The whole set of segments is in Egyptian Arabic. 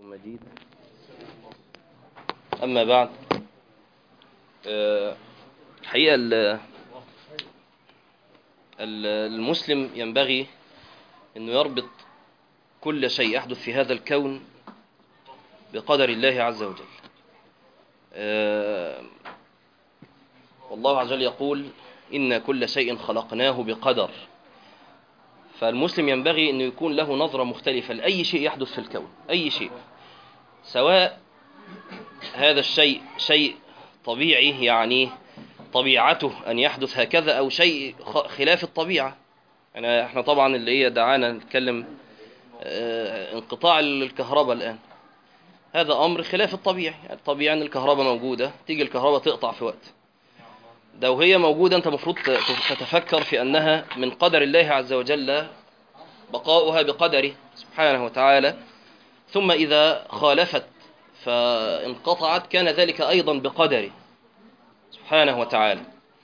مجيد أما بعد آه، الحقيقة ال- ال- المسلم ينبغي أنه يربط كل شيء يحدث في هذا الكون بقدر الله عز وجل آه، والله عز وجل يقول إن كل شيء خلقناه بقدر فالمسلم ينبغي أنه يكون له نظرة مختلفة لأي شيء يحدث في الكون أي شيء سواء هذا الشيء شيء طبيعي يعني طبيعته أن يحدث هكذا أو شيء خ- خلاف الطبيعة يعني احنا طبعا اللي هي دعانا نتكلم آه، انقطاع الكهرباء الآن هذا أمر خلاف الطبيعي الطبيعي أن الكهرباء موجودة تيجي الكهرباء تقطع في وقت ده وهي موجودة أنت مفروض ت- تتفكر في أنها من قدر الله عز وجل بقاؤها بقدره سبحانه وتعالى ثم إذا خالفت فانقطعت كان ذلك أيضا بقدره سبحانه وتعالى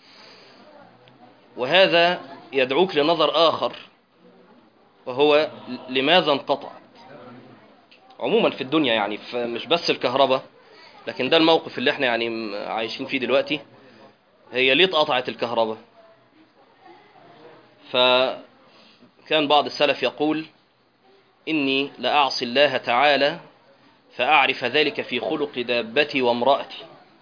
وهذا يدعوك لنظر آخر وهو لماذا انقطعت عموما في الدنيا يعني ف- مش بس الكهرباء لكن ده الموقف اللي احنا يعني م- عايشين فيه دلوقتي هي ليه اتقطعت الكهرباء فكان بعض السلف يقول إني لأعصي الله تعالى فأعرف ذلك في خلق دابتي وامرأتي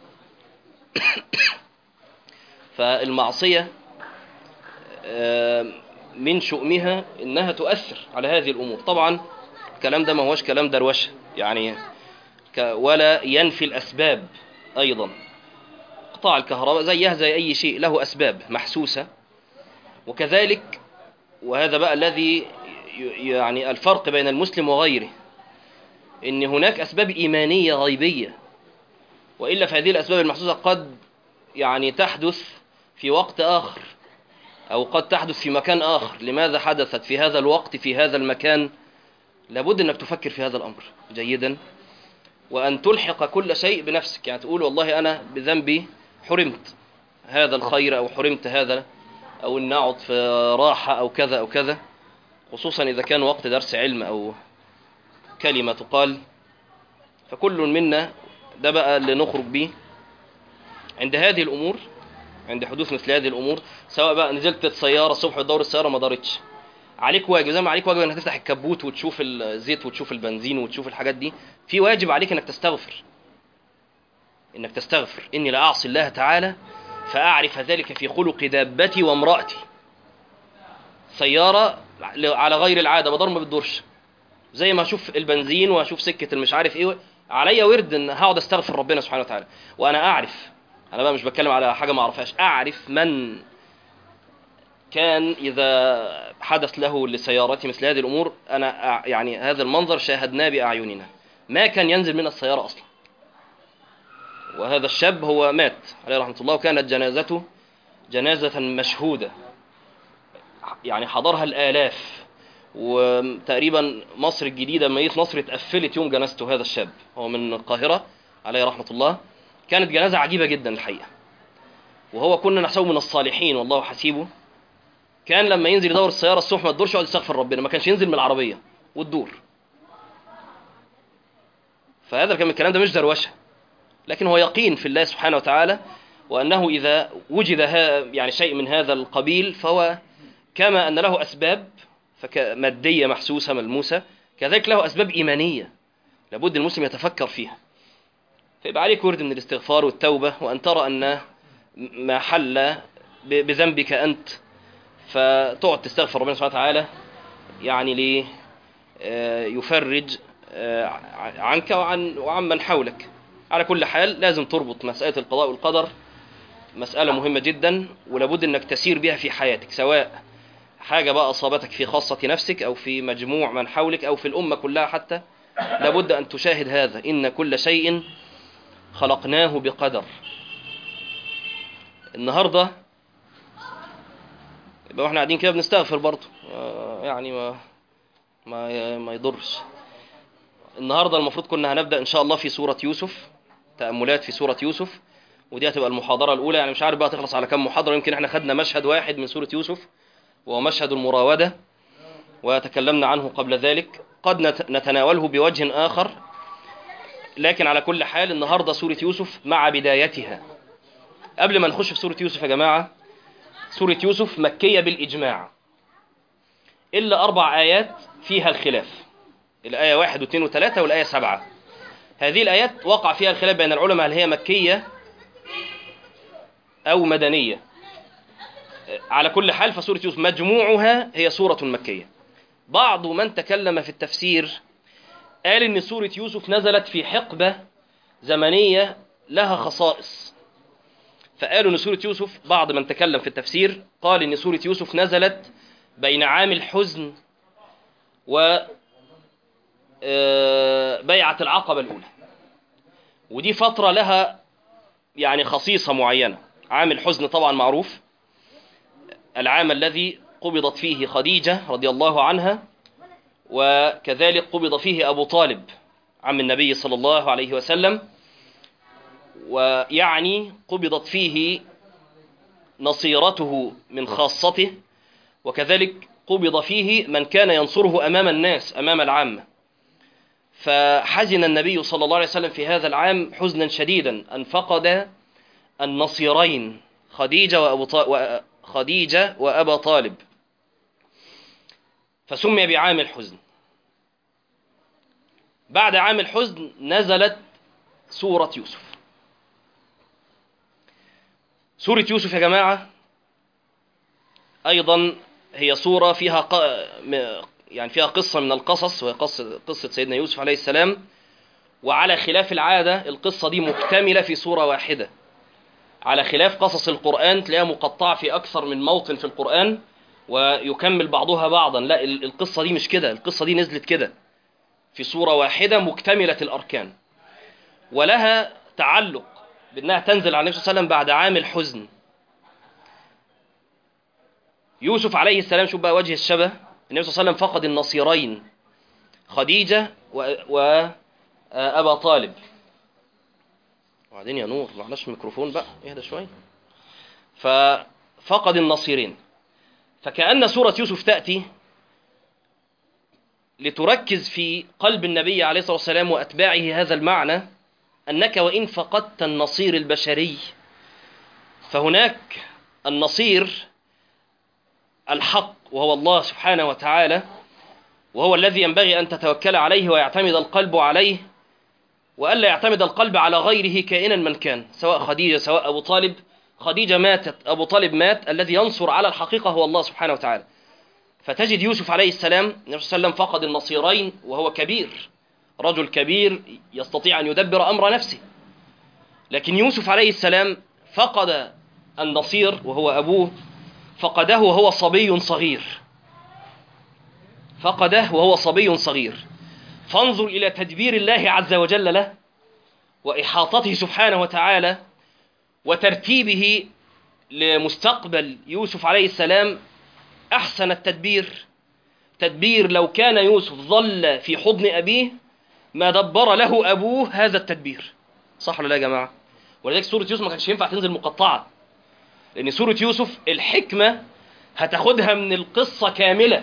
فالمعصية آه، من شؤمها إنها تؤثر على هذه الأمور طبعا الكلام ده ما هوش كلام دروشة يعني ك- ولا ينفي الأسباب أيضا قطاع الكهرباء زيها زي أي شيء له أسباب محسوسة وكذلك وهذا بقى الذي ي- يعني الفرق بين المسلم وغيره ان هناك اسباب ايمانيه غيبيه والا فهذه الاسباب المحسوسه قد يعني تحدث في وقت اخر او قد تحدث في مكان اخر لماذا حدثت في هذا الوقت في هذا المكان لابد انك تفكر في هذا الامر جيدا وان تلحق كل شيء بنفسك يعني تقول والله انا بذنبي حرمت هذا الخير او حرمت هذا او ان اقعد في راحه او كذا او كذا خصوصا إذا كان وقت درس علم أو كلمة تقال فكل منا ده بقى اللي نخرج بيه عند هذه الأمور عند حدوث مثل هذه الأمور سواء بقى نزلت السيارة الصبح وتدور السيارة ما دارتش عليك واجب زي ما عليك واجب انك تفتح الكبوت وتشوف الزيت وتشوف البنزين وتشوف الحاجات دي في واجب عليك انك تستغفر انك تستغفر اني لا اعصي الله تعالى فاعرف ذلك في خلق دابتي وامرأتي سيارة على غير العادة بدار ما بتدورش زي ما اشوف البنزين واشوف سكة المش عارف ايه عليا ورد ان هقعد استغفر ربنا سبحانه وتعالى وانا اعرف انا بقى مش بتكلم على حاجة ما اعرفهاش اعرف من كان اذا حدث له لسيارته مثل هذه الامور انا أع- يعني هذا المنظر شاهدناه باعيننا ما كان ينزل من السيارة اصلا وهذا الشاب هو مات عليه رحمة الله وكانت جنازته جنازة مشهودة يعني حضرها الآلاف وتقريبا مصر الجديدة مية نصر اتقفلت يوم جنازته هذا الشاب هو من القاهرة عليه رحمة الله كانت جنازة عجيبة جدا الحقيقة وهو كنا نحسبه من الصالحين والله حسيبه كان لما ينزل يدور السيارة الصبح ما تدورش يقعد يستغفر ربنا ما كانش ينزل من العربية وتدور فهذا كان الكلام ده مش دروشة لكن هو يقين في الله سبحانه وتعالى وأنه إذا وجد ها يعني شيء من هذا القبيل فهو كما أن له أسباب فمادية محسوسة ملموسة كذلك له أسباب إيمانية لابد المسلم يتفكر فيها فيبقى عليك ورد من الاستغفار والتوبة وأن ترى أن ما حل ب- بذنبك أنت فتقعد تستغفر ربنا سبحانه وتعالى يعني ليه آه، يفرج آه، عنك وعن وعن من حولك على كل حال لازم تربط مسألة القضاء والقدر مسألة مهمة جدا ولابد أنك تسير بها في حياتك سواء حاجة بقى أصابتك في خاصة نفسك أو في مجموع من حولك أو في الأمة كلها حتى لابد أن تشاهد هذا إن كل شيء خلقناه بقدر النهاردة يبقى واحنا قاعدين كده بنستغفر برضه آه، يعني ما ما ما يضرش النهاردة المفروض كنا هنبدأ إن شاء الله في سورة يوسف تأملات في سورة يوسف ودي هتبقى المحاضرة الأولى يعني مش عارف بقى تخلص على كم محاضرة يمكن احنا خدنا مشهد واحد من سورة يوسف وهو مشهد المراودة وتكلمنا عنه قبل ذلك قد نت- نتناوله بوجه آخر لكن على كل حال النهاردة سورة يوسف مع بدايتها قبل ما نخش في سورة يوسف يا جماعة سورة يوسف مكية بالإجماع إلا أربع آيات فيها الخلاف الآية واحد واثنين وثلاثة والآية سبعة هذه الآيات وقع فيها الخلاف بين العلماء هل هي مكية أو مدنية على كل حال فسورة يوسف مجموعها هي سورة مكية بعض من تكلم في التفسير قال إن سورة يوسف نزلت في حقبة زمنية لها خصائص فقالوا إن سورة يوسف بعض من تكلم في التفسير قال إن سورة يوسف نزلت بين عام الحزن و آه، بيعة العقبة الأولى ودي فترة لها يعني خصيصة معينة عام الحزن طبعا معروف العام الذي قبضت فيه خديجة رضي الله عنها وكذلك قبض فيه أبو طالب عم النبي صلى الله عليه وسلم ويعني قبضت فيه نصيرته من خاصته وكذلك قبض فيه من كان ينصره أمام الناس أمام العامة فحزن النبي صلى الله عليه وسلم في هذا العام حزنا شديدا أن فقد النصيرين خديجة وأبو طالب خديجة وأبا طالب فسمي بعام الحزن بعد عام الحزن نزلت سورة يوسف سورة يوسف يا جماعة أيضا هي سورة فيها ق... م- يعني فيها قصة من القصص وهي قصة, قصة سيدنا يوسف عليه السلام وعلى خلاف العادة القصة دي مكتملة في سورة واحدة على خلاف قصص القرآن تلاقيها مقطعة في أكثر من موطن في القرآن ويكمل بعضها بعضا لا ال- القصة دي مش كده القصة دي نزلت كده في سورة واحدة مكتملة الأركان ولها تعلق بأنها تنزل على النبي صلى الله عليه وسلم بعد عام الحزن يوسف عليه السلام شوف بقى وجه الشبه النبي صلى الله عليه وسلم فقد النصيرين خديجة وأبا طالب وبعدين يا نور معلش ميكروفون بقى اهدى شوية ففقد النصيرين فكأن سورة يوسف تأتي لتركز في قلب النبي عليه الصلاة والسلام وأتباعه هذا المعنى أنك وإن فقدت النصير البشري فهناك النصير الحق وهو الله سبحانه وتعالى وهو الذي ينبغي أن تتوكل عليه ويعتمد القلب عليه وألا يعتمد القلب على غيره كائنا من كان سواء خديجة سواء أبو طالب خديجة ماتت أبو طالب مات الذي ينصر على الحقيقة هو الله سبحانه وتعالى فتجد يوسف عليه السلام النبي صلى الله عليه وسلم فقد النصيرين وهو كبير رجل كبير يستطيع أن يدبر أمر نفسه لكن يوسف عليه السلام فقد النصير وهو أبوه فقده وهو صبي صغير فقده وهو صبي صغير فانظر إلى تدبير الله عز وجل له وإحاطته سبحانه وتعالى وترتيبه لمستقبل يوسف عليه السلام أحسن التدبير تدبير لو كان يوسف ظل في حضن أبيه ما دبر له أبوه هذا التدبير صح ولا لا يا جماعة ولذلك سورة يوسف ما كانش ينفع تنزل مقطعة لأن سورة يوسف الحكمة هتاخدها من القصة كاملة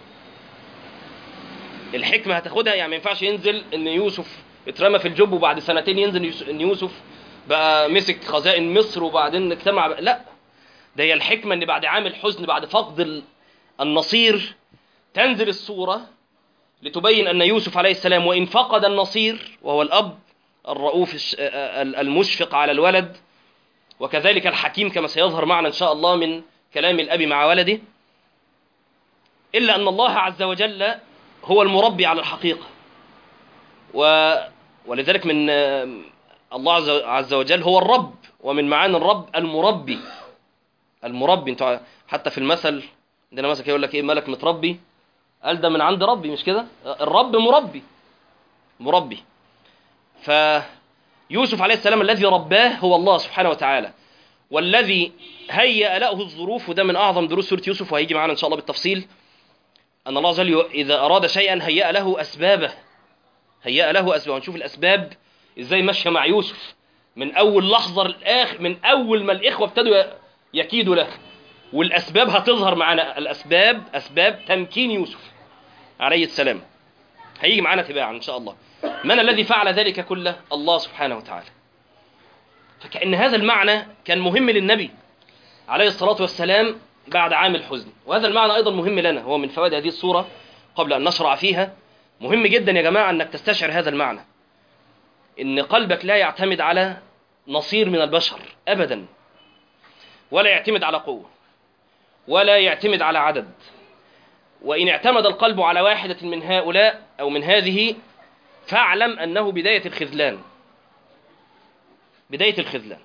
الحكمة هتاخدها يعني ما ينفعش ينزل ان يوسف اترمى في الجب وبعد سنتين ينزل يوسف ان يوسف بقى مسك خزائن مصر وبعدين اجتمع بقى. لا ده هي الحكمة ان بعد عام الحزن بعد فقد ال- النصير تنزل السورة لتبين ان يوسف عليه السلام وان فقد النصير وهو الاب الرؤوف الش- ال- المشفق على الولد وكذلك الحكيم كما سيظهر معنا ان شاء الله من كلام الاب مع ولده الا ان الله عز وجل هو المربي على الحقيقة و... ولذلك من آه، الله عز- عز وجل هو الرب ومن معاني الرب المربي المربي انتوا حتى في المثل عندنا مثل كده يقول لك ايه ملك متربي قال ده من عند ربي مش كده الرب مربي مربي فيوسف عليه السلام الذي رباه هو الله سبحانه وتعالى والذي هيأ له الظروف وده من اعظم دروس سوره يوسف وهيجي معانا ان شاء الله بالتفصيل أن الله عز وجل إذا أراد شيئا هيأ له أسبابه هيأ له أسبابه نشوف الأسباب إزاي ماشية مع يوسف من أول لحظة للآخر من أول ما الإخوة ابتدوا يكيدوا له والأسباب هتظهر معنا الأسباب أسباب تمكين يوسف عليه السلام هيجي معانا تباعا إن شاء الله من الذي فعل ذلك كله الله سبحانه وتعالى فكأن هذا المعنى كان مهم للنبي عليه الصلاة والسلام بعد عام الحزن وهذا المعنى أيضا مهم لنا هو من فوائد هذه الصورة قبل أن نشرع فيها مهم جدا يا جماعة أنك تستشعر هذا المعنى إن قلبك لا يعتمد على نصير من البشر أبدا ولا يعتمد على قوة ولا يعتمد على عدد وإن اعتمد القلب على واحدة من هؤلاء أو من هذه فاعلم أنه بداية الخذلان بداية الخذلان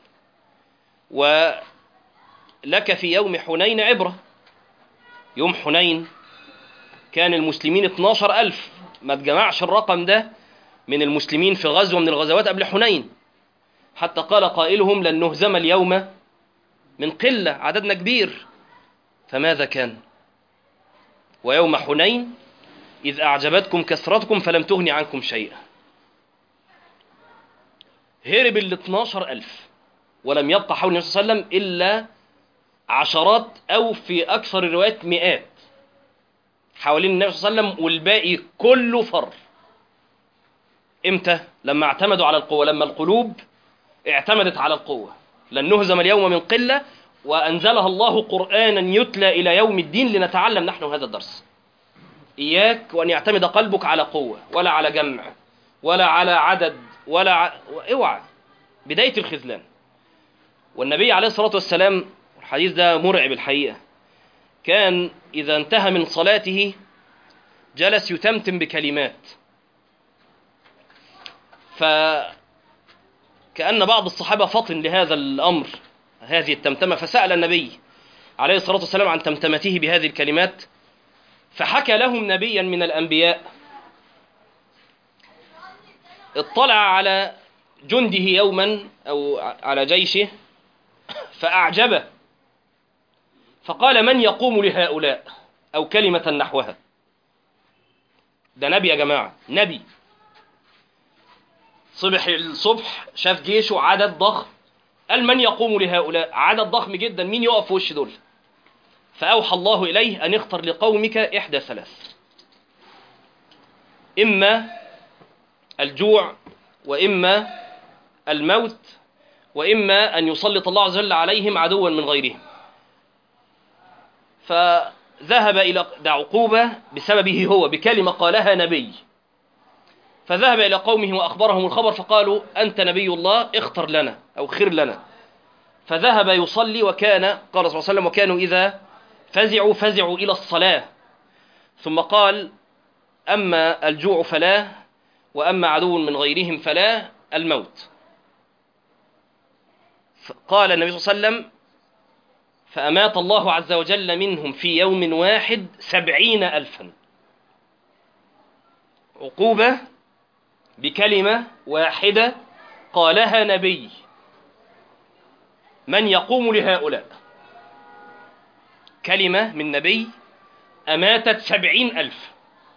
ولك في يوم حنين عبرة يوم حنين كان المسلمين 12 ألف ما تجمعش الرقم ده من المسلمين في غزوة من الغزوات قبل حنين حتى قال قائلهم لن نهزم اليوم من قلة عددنا كبير فماذا كان ويوم حنين إذ أعجبتكم كثرتكم فلم تغن عنكم شيئا هرب ال 12 ألف ولم يبقى حول النبي صلى الله عليه وسلم إلا عشرات أو في أكثر الروايات مئات حوالين النبي صلى الله عليه وسلم والباقي كله فر امتى لما اعتمدوا على القوة لما القلوب اعتمدت على القوة لن نهزم اليوم من قلة وأنزلها الله قرآنا يتلى إلى يوم الدين لنتعلم نحن هذا الدرس إياك وأن يعتمد قلبك على قوة ولا على جمع ولا على عدد ولا ع... اوعى بداية الخذلان والنبي عليه الصلاة والسلام الحديث ده مرعب الحقيقة كان إذا انتهى من صلاته جلس يتمتم بكلمات فكأن بعض الصحابة فطن لهذا الأمر هذه التمتمة فسأل النبي عليه الصلاة والسلام عن تمتمته بهذه الكلمات فحكى لهم نبيا من الأنبياء اطلع على جنده يوما أو على جيشه فأعجبه فقال من يقوم لهؤلاء أو كلمة نحوها ده نبي يا جماعة نبي صبح الصبح شاف جيشه عدد ضخم قال من يقوم لهؤلاء عدد ضخم جدا مين يقف في وش دول فأوحى الله إليه أن اختر لقومك إحدى ثلاث إما الجوع وإما الموت وإما أن يسلط الله عز وجل عليهم عدوا من غيرهم فذهب إلى ده عقوبة بسببه هو بكلمة قالها نبي فذهب إلى قومه وأخبرهم الخبر فقالوا أنت نبي الله اختر لنا أو خير لنا فذهب يصلي وكان قال صلى الله عليه وسلم وكانوا إذا فزعوا فزعوا إلى الصلاة ثم قال أما الجوع فلا وأما عدو من غيرهم فلا الموت قال النبي صلى الله عليه وسلم فأمات الله عز وجل منهم في يوم واحد سبعين ألفا عقوبة بكلمة واحدة قالها نبي من يقوم لهؤلاء كلمة من نبي أماتت سبعين ألف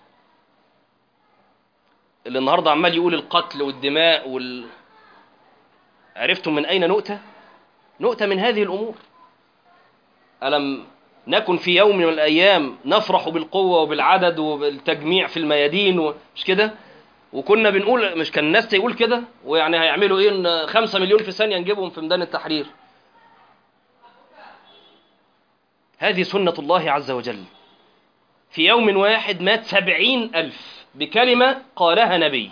اللي النهاردة عمال يقول القتل والدماء وال... عرفتم من أين نؤتى؟ نؤتى من هذه الأمور ألم نكن في يوم من الأيام نفرح بالقوة وبالعدد وبالتجميع في الميادين ومش كده وكنا بنقول مش كان الناس تقول كده ويعني هيعملوا ايه ان خمسة مليون في ثانية نجيبهم في ميدان التحرير هذه سنة الله عز وجل في يوم واحد مات سبعين ألف بكلمة قالها نبي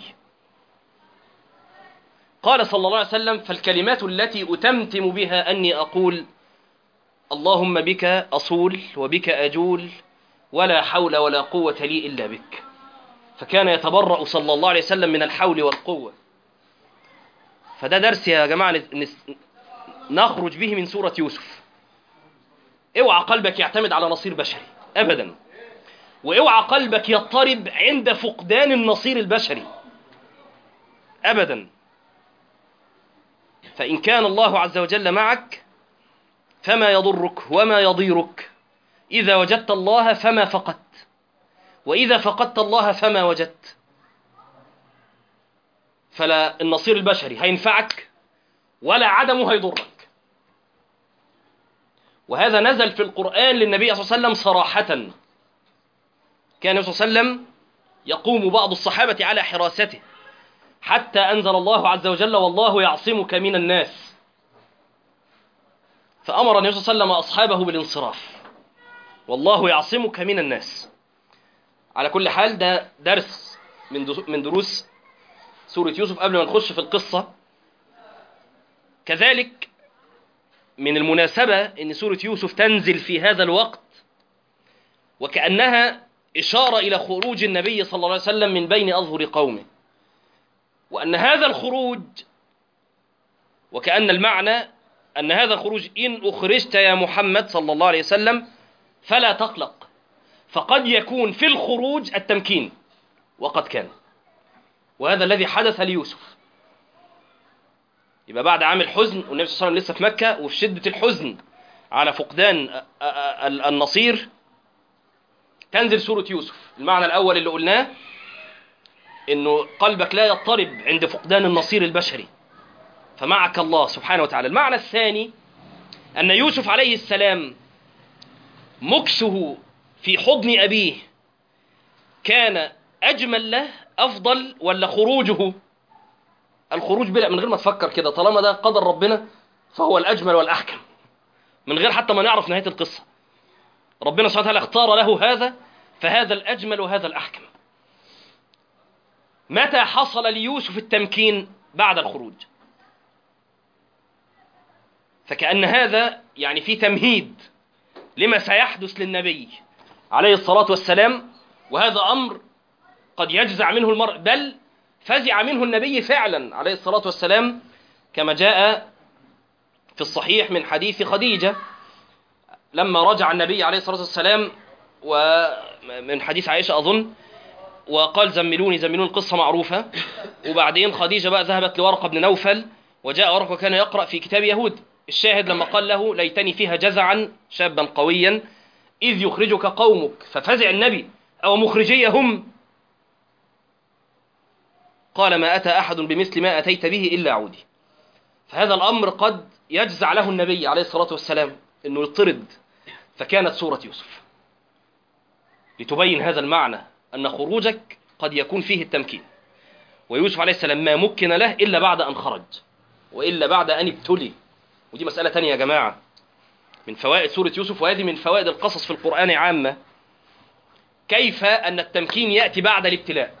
قال صلى الله عليه وسلم فالكلمات التي أتمتم بها أني أقول اللهم بك أصول وبك أجول ولا حول ولا قوة لي إلا بك فكان يتبرأ صلى الله عليه وسلم من الحول والقوة فده درس يا جماعة نخرج به من سورة يوسف اوعى قلبك يعتمد على نصير بشري أبدا واوعى قلبك يضطرب عند فقدان النصير البشري أبدا فإن كان الله عز وجل معك فما يضرك وما يضيرك إذا وجدت الله فما فقدت وإذا فقدت الله فما وجدت فلا النصير البشري هينفعك ولا عدمه هيضرك وهذا نزل في القرآن للنبي صلى الله عليه وسلم صراحة كان النبي صلى الله عليه وسلم يقوم بعض الصحابة على حراسته حتى أنزل الله عز وجل والله يعصمك من الناس فأمر النبي صلى الله عليه وسلم أصحابه بالانصراف والله يعصمك من الناس على كل حال ده درس من دس- من دروس سورة يوسف قبل ما نخش في القصة كذلك من المناسبة أن سورة يوسف تنزل في هذا الوقت وكأنها إشارة إلى خروج النبي صلى الله عليه وسلم من بين أظهر قومه وأن هذا الخروج وكأن المعنى أن هذا الخروج إن أخرجت يا محمد صلى الله عليه وسلم فلا تقلق فقد يكون في الخروج التمكين وقد كان وهذا الذي حدث ليوسف يبقى بعد عام الحزن والنبي صلى الله عليه وسلم لسه في مكة وفي شدة الحزن على فقدان أ- أ- أ- النصير تنزل سورة يوسف المعنى الأول اللي قلناه إنه قلبك لا يضطرب عند فقدان النصير البشري فمعك الله سبحانه وتعالى المعنى الثاني أن يوسف عليه السلام مكسه في حضن أبيه كان أجمل له أفضل ولا خروجه الخروج بلا من غير ما تفكر كده طالما ده قدر ربنا فهو الأجمل والأحكم من غير حتى ما نعرف نهاية القصة ربنا سبحانه وتعالى اختار له هذا فهذا الأجمل وهذا الأحكم متى حصل ليوسف التمكين بعد الخروج فكأن هذا يعني في تمهيد لما سيحدث للنبي عليه الصلاة والسلام وهذا أمر قد يجزع منه المرء بل فزع منه النبي فعلا عليه الصلاة والسلام كما جاء في الصحيح من حديث خديجة لما رجع النبي عليه الصلاة والسلام ومن حديث عائشة أظن وقال زملوني زملوني القصة معروفة وبعدين خديجة بقى ذهبت لورقة بن نوفل وجاء ورقة وكان يقرأ في كتاب يهود الشاهد لما قال له ليتني فيها جزعا شابا قويا إذ يخرجك قومك ففزع النبي أو مخرجيهم قال ما أتى أحد بمثل ما أتيت به إلا عودي فهذا الأمر قد يجزع له النبي عليه الصلاة والسلام أنه يطرد فكانت سورة يوسف لتبين هذا المعنى أن خروجك قد يكون فيه التمكين ويوسف عليه السلام ما مكن له إلا بعد أن خرج وإلا بعد أن ابتلي ودي مسألة تانية يا جماعة من فوائد سورة يوسف وهذه من فوائد القصص في القرآن عامة كيف أن التمكين يأتي بعد الابتلاء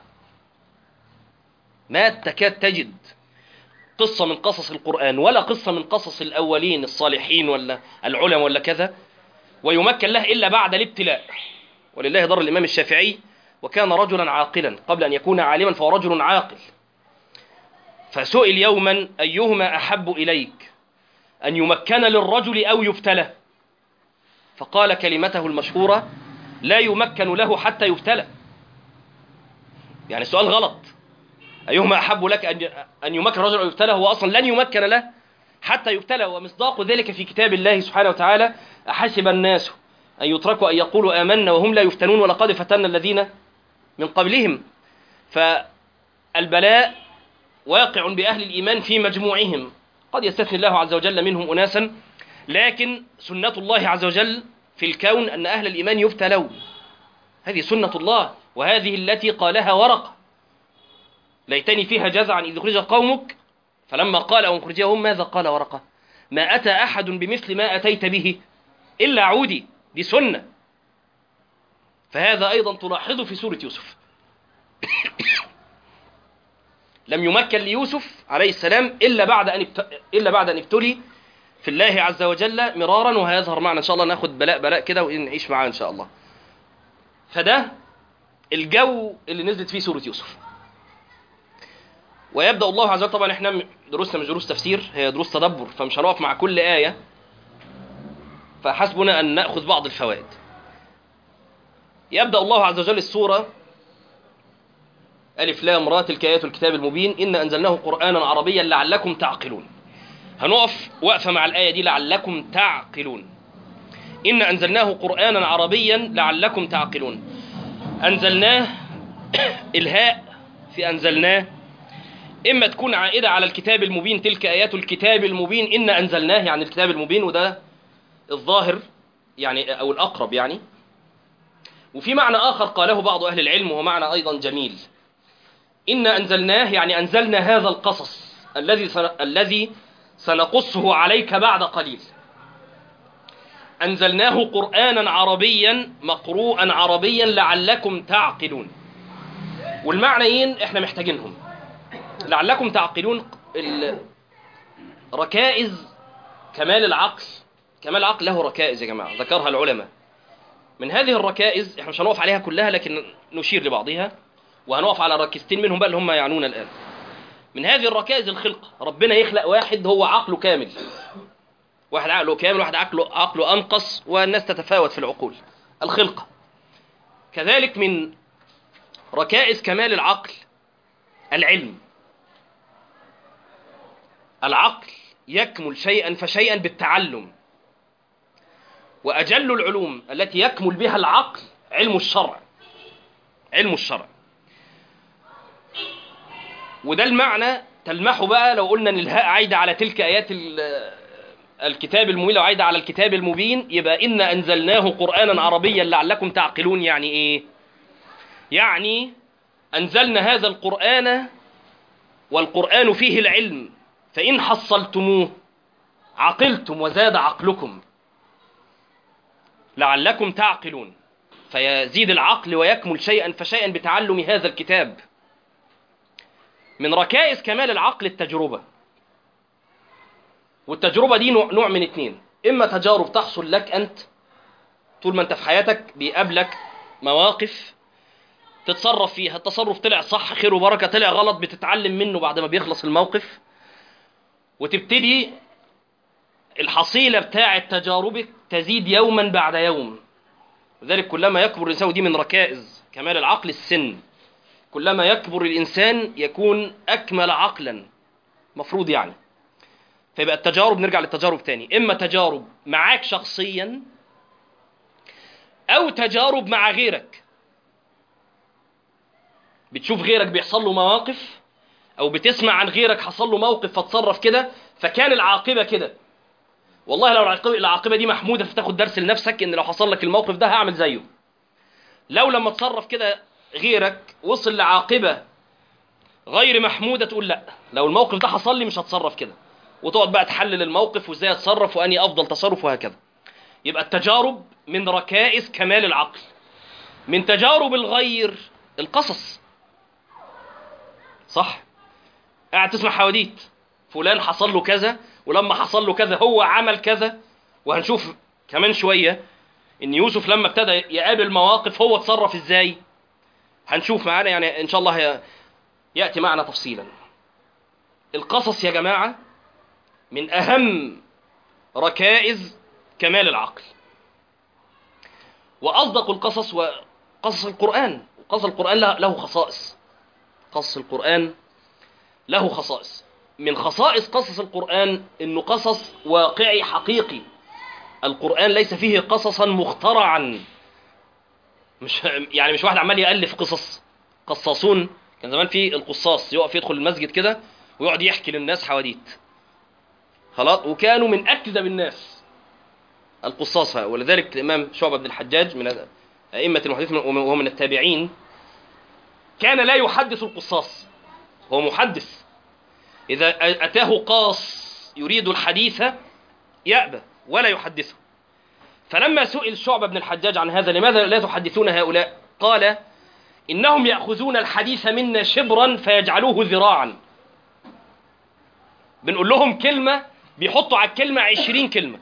ما تكاد تجد قصة من قصص القرآن ولا قصة من قصص الأولين الصالحين ولا العلماء ولا كذا ويمكن له إلا بعد الابتلاء ولله ضر الإمام الشافعي وكان رجلا عاقلا قبل أن يكون عالما فهو رجل عاقل فسئل يوما أيهما أحب إليك أن يمكن للرجل أو يبتلى فقال كلمته المشهورة لا يمكن له حتى يبتلى يعني السؤال غلط أيهما أحب لك أن أن يمكن الرجل أو يبتلى هو أصلا لن يمكن له حتى يبتلى ومصداق ذلك في كتاب الله سبحانه وتعالى أحسب الناس أن يتركوا أن يقولوا آمنا وهم لا يفتنون ولقد فتنا الذين من قبلهم فالبلاء واقع بأهل الإيمان في مجموعهم قد يستثني الله عز وجل منهم أناسا لكن سنة الله عز وجل في الكون أن أهل الإيمان يبتلون هذه سنة الله وهذه التي قالها ورقة ليتني فيها جزعا إذ خرج قومك فلما قال أو مخرجهم ماذا قال ورقة ما أتى أحد بمثل ما أتيت به إلا عودي دي سنة فهذا أيضا تلاحظه في سورة يوسف لم يمكن ليوسف عليه السلام إلا بعد أن إلا بعد أن ابتلي في الله عز وجل مرارا وهيظهر معنا إن شاء الله ناخد بلاء بلاء كده ونعيش معاه إن شاء الله فده الجو اللي نزلت فيه سورة يوسف ويبدأ الله عز وجل طبعا احنا دروسنا مش دروس تفسير هي دروس تدبر فمش هنقف مع كل آية فحسبنا أن نأخذ بعض الفوائد يبدأ الله عز وجل السورة ألف لام را تلك آيات الكتاب المبين إن أنزلناه قرآنا عربيا لعلكم تعقلون هنقف وقفة مع الآية دي لعلكم تعقلون إن أنزلناه قرآنا عربيا لعلكم تعقلون أنزلناه الهاء في أنزلناه إما تكون عائدة على الكتاب المبين تلك آيات الكتاب المبين إن أنزلناه يعني الكتاب المبين وده الظاهر يعني أو الأقرب يعني وفي معنى آخر قاله بعض أهل العلم وهو معنى أيضا جميل إنا أنزلناه يعني أنزلنا هذا القصص الذي سن... الذي سنقصه عليك بعد قليل أنزلناه قرآنا عربيا مقروءا عربيا لعلكم تعقلون والمعنيين احنا محتاجينهم لعلكم تعقلون ال- ركائز كمال العقل كمال العقل له ركائز يا جماعة ذكرها العلماء من هذه الركائز احنا مش هنقف عليها كلها لكن نشير لبعضها وهنقف على ركيزتين منهم بقى اللي هم يعنون الآن من هذه الركائز الخلقة ربنا يخلق واحد هو عقله كامل واحد عقله كامل واحد عقله عقله أنقص والناس تتفاوت في العقول الخلقة كذلك من ركائز كمال العقل العلم العقل يكمل شيئا فشيئا بالتعلم وأجل العلوم التي يكمل بها العقل علم الشرع علم الشرع وده المعنى تلمحه بقى لو قلنا ان الهاء عايده على تلك ايات ال- الكتاب المبين لو عايده على الكتاب المبين يبقى انا انزلناه قرانا عربيا لعلكم تعقلون يعني ايه يعني انزلنا هذا القران والقران فيه العلم فان حصلتموه عقلتم وزاد عقلكم لعلكم تعقلون فيزيد العقل ويكمل شيئا فشيئا بتعلم هذا الكتاب من ركائز كمال العقل التجربة والتجربة دي نوع, نوع من اتنين إما تجارب تحصل لك أنت طول ما أنت في حياتك بيقابلك مواقف تتصرف فيها التصرف طلع صح خير وبركة طلع غلط بتتعلم منه بعد ما بيخلص الموقف وتبتدي الحصيلة بتاعة تجاربك تزيد يوما بعد يوم لذلك كلما يكبر الإنسان ودي من ركائز كمال العقل السن كلما يكبر الإنسان يكون أكمل عقلا مفروض يعني فيبقى التجارب نرجع للتجارب تاني إما تجارب معاك شخصيا أو تجارب مع غيرك بتشوف غيرك بيحصل له مواقف أو بتسمع عن غيرك حصل له موقف فتصرف كده فكان العاقبة كده والله لو العاقبة, العاقبة دي محمودة فتاخد درس لنفسك إن لو حصل لك الموقف ده هعمل زيه لو لما تصرف كده غيرك وصل لعاقبة غير محمودة تقول لا لو الموقف ده حصل لي مش هتصرف كده وتقعد بقى تحلل الموقف وازاي اتصرف واني افضل تصرف وهكذا يبقى التجارب من ركائز كمال العقل من تجارب الغير القصص صح قاعد تسمع حواديت فلان حصل له كذا ولما حصل له كذا هو عمل كذا وهنشوف كمان شوية ان يوسف لما ابتدى يقابل مواقف هو اتصرف ازاي هنشوف معانا يعني ان شاء الله هي- ياتي معنا تفصيلا القصص يا جماعه من اهم ركائز كمال العقل واصدق القصص وقصص القران قصص القران له له خصائص قصص القران له خصائص من خصائص قصص القران انه قصص واقعي حقيقي القران ليس فيه قصصا مخترعا مش يعني مش واحد عمال يالف قصص قصاصون كان زمان في القصاص يقف يدخل المسجد كده ويقعد يحكي للناس حواديت خلاص وكانوا من اكذب الناس القصاص هؤلاء. ولذلك الامام شعبه بن الحجاج من ائمه المحدثين وهو من التابعين كان لا يحدث القصاص هو محدث اذا اتاه قاص يريد الحديث يأبى ولا يحدثه فلما سئل شعبة بن الحجاج عن هذا لماذا لا تحدثون هؤلاء قال إنهم يأخذون الحديث منا شبرا فيجعلوه ذراعا بنقول لهم كلمة بيحطوا على الكلمة عشرين كلمة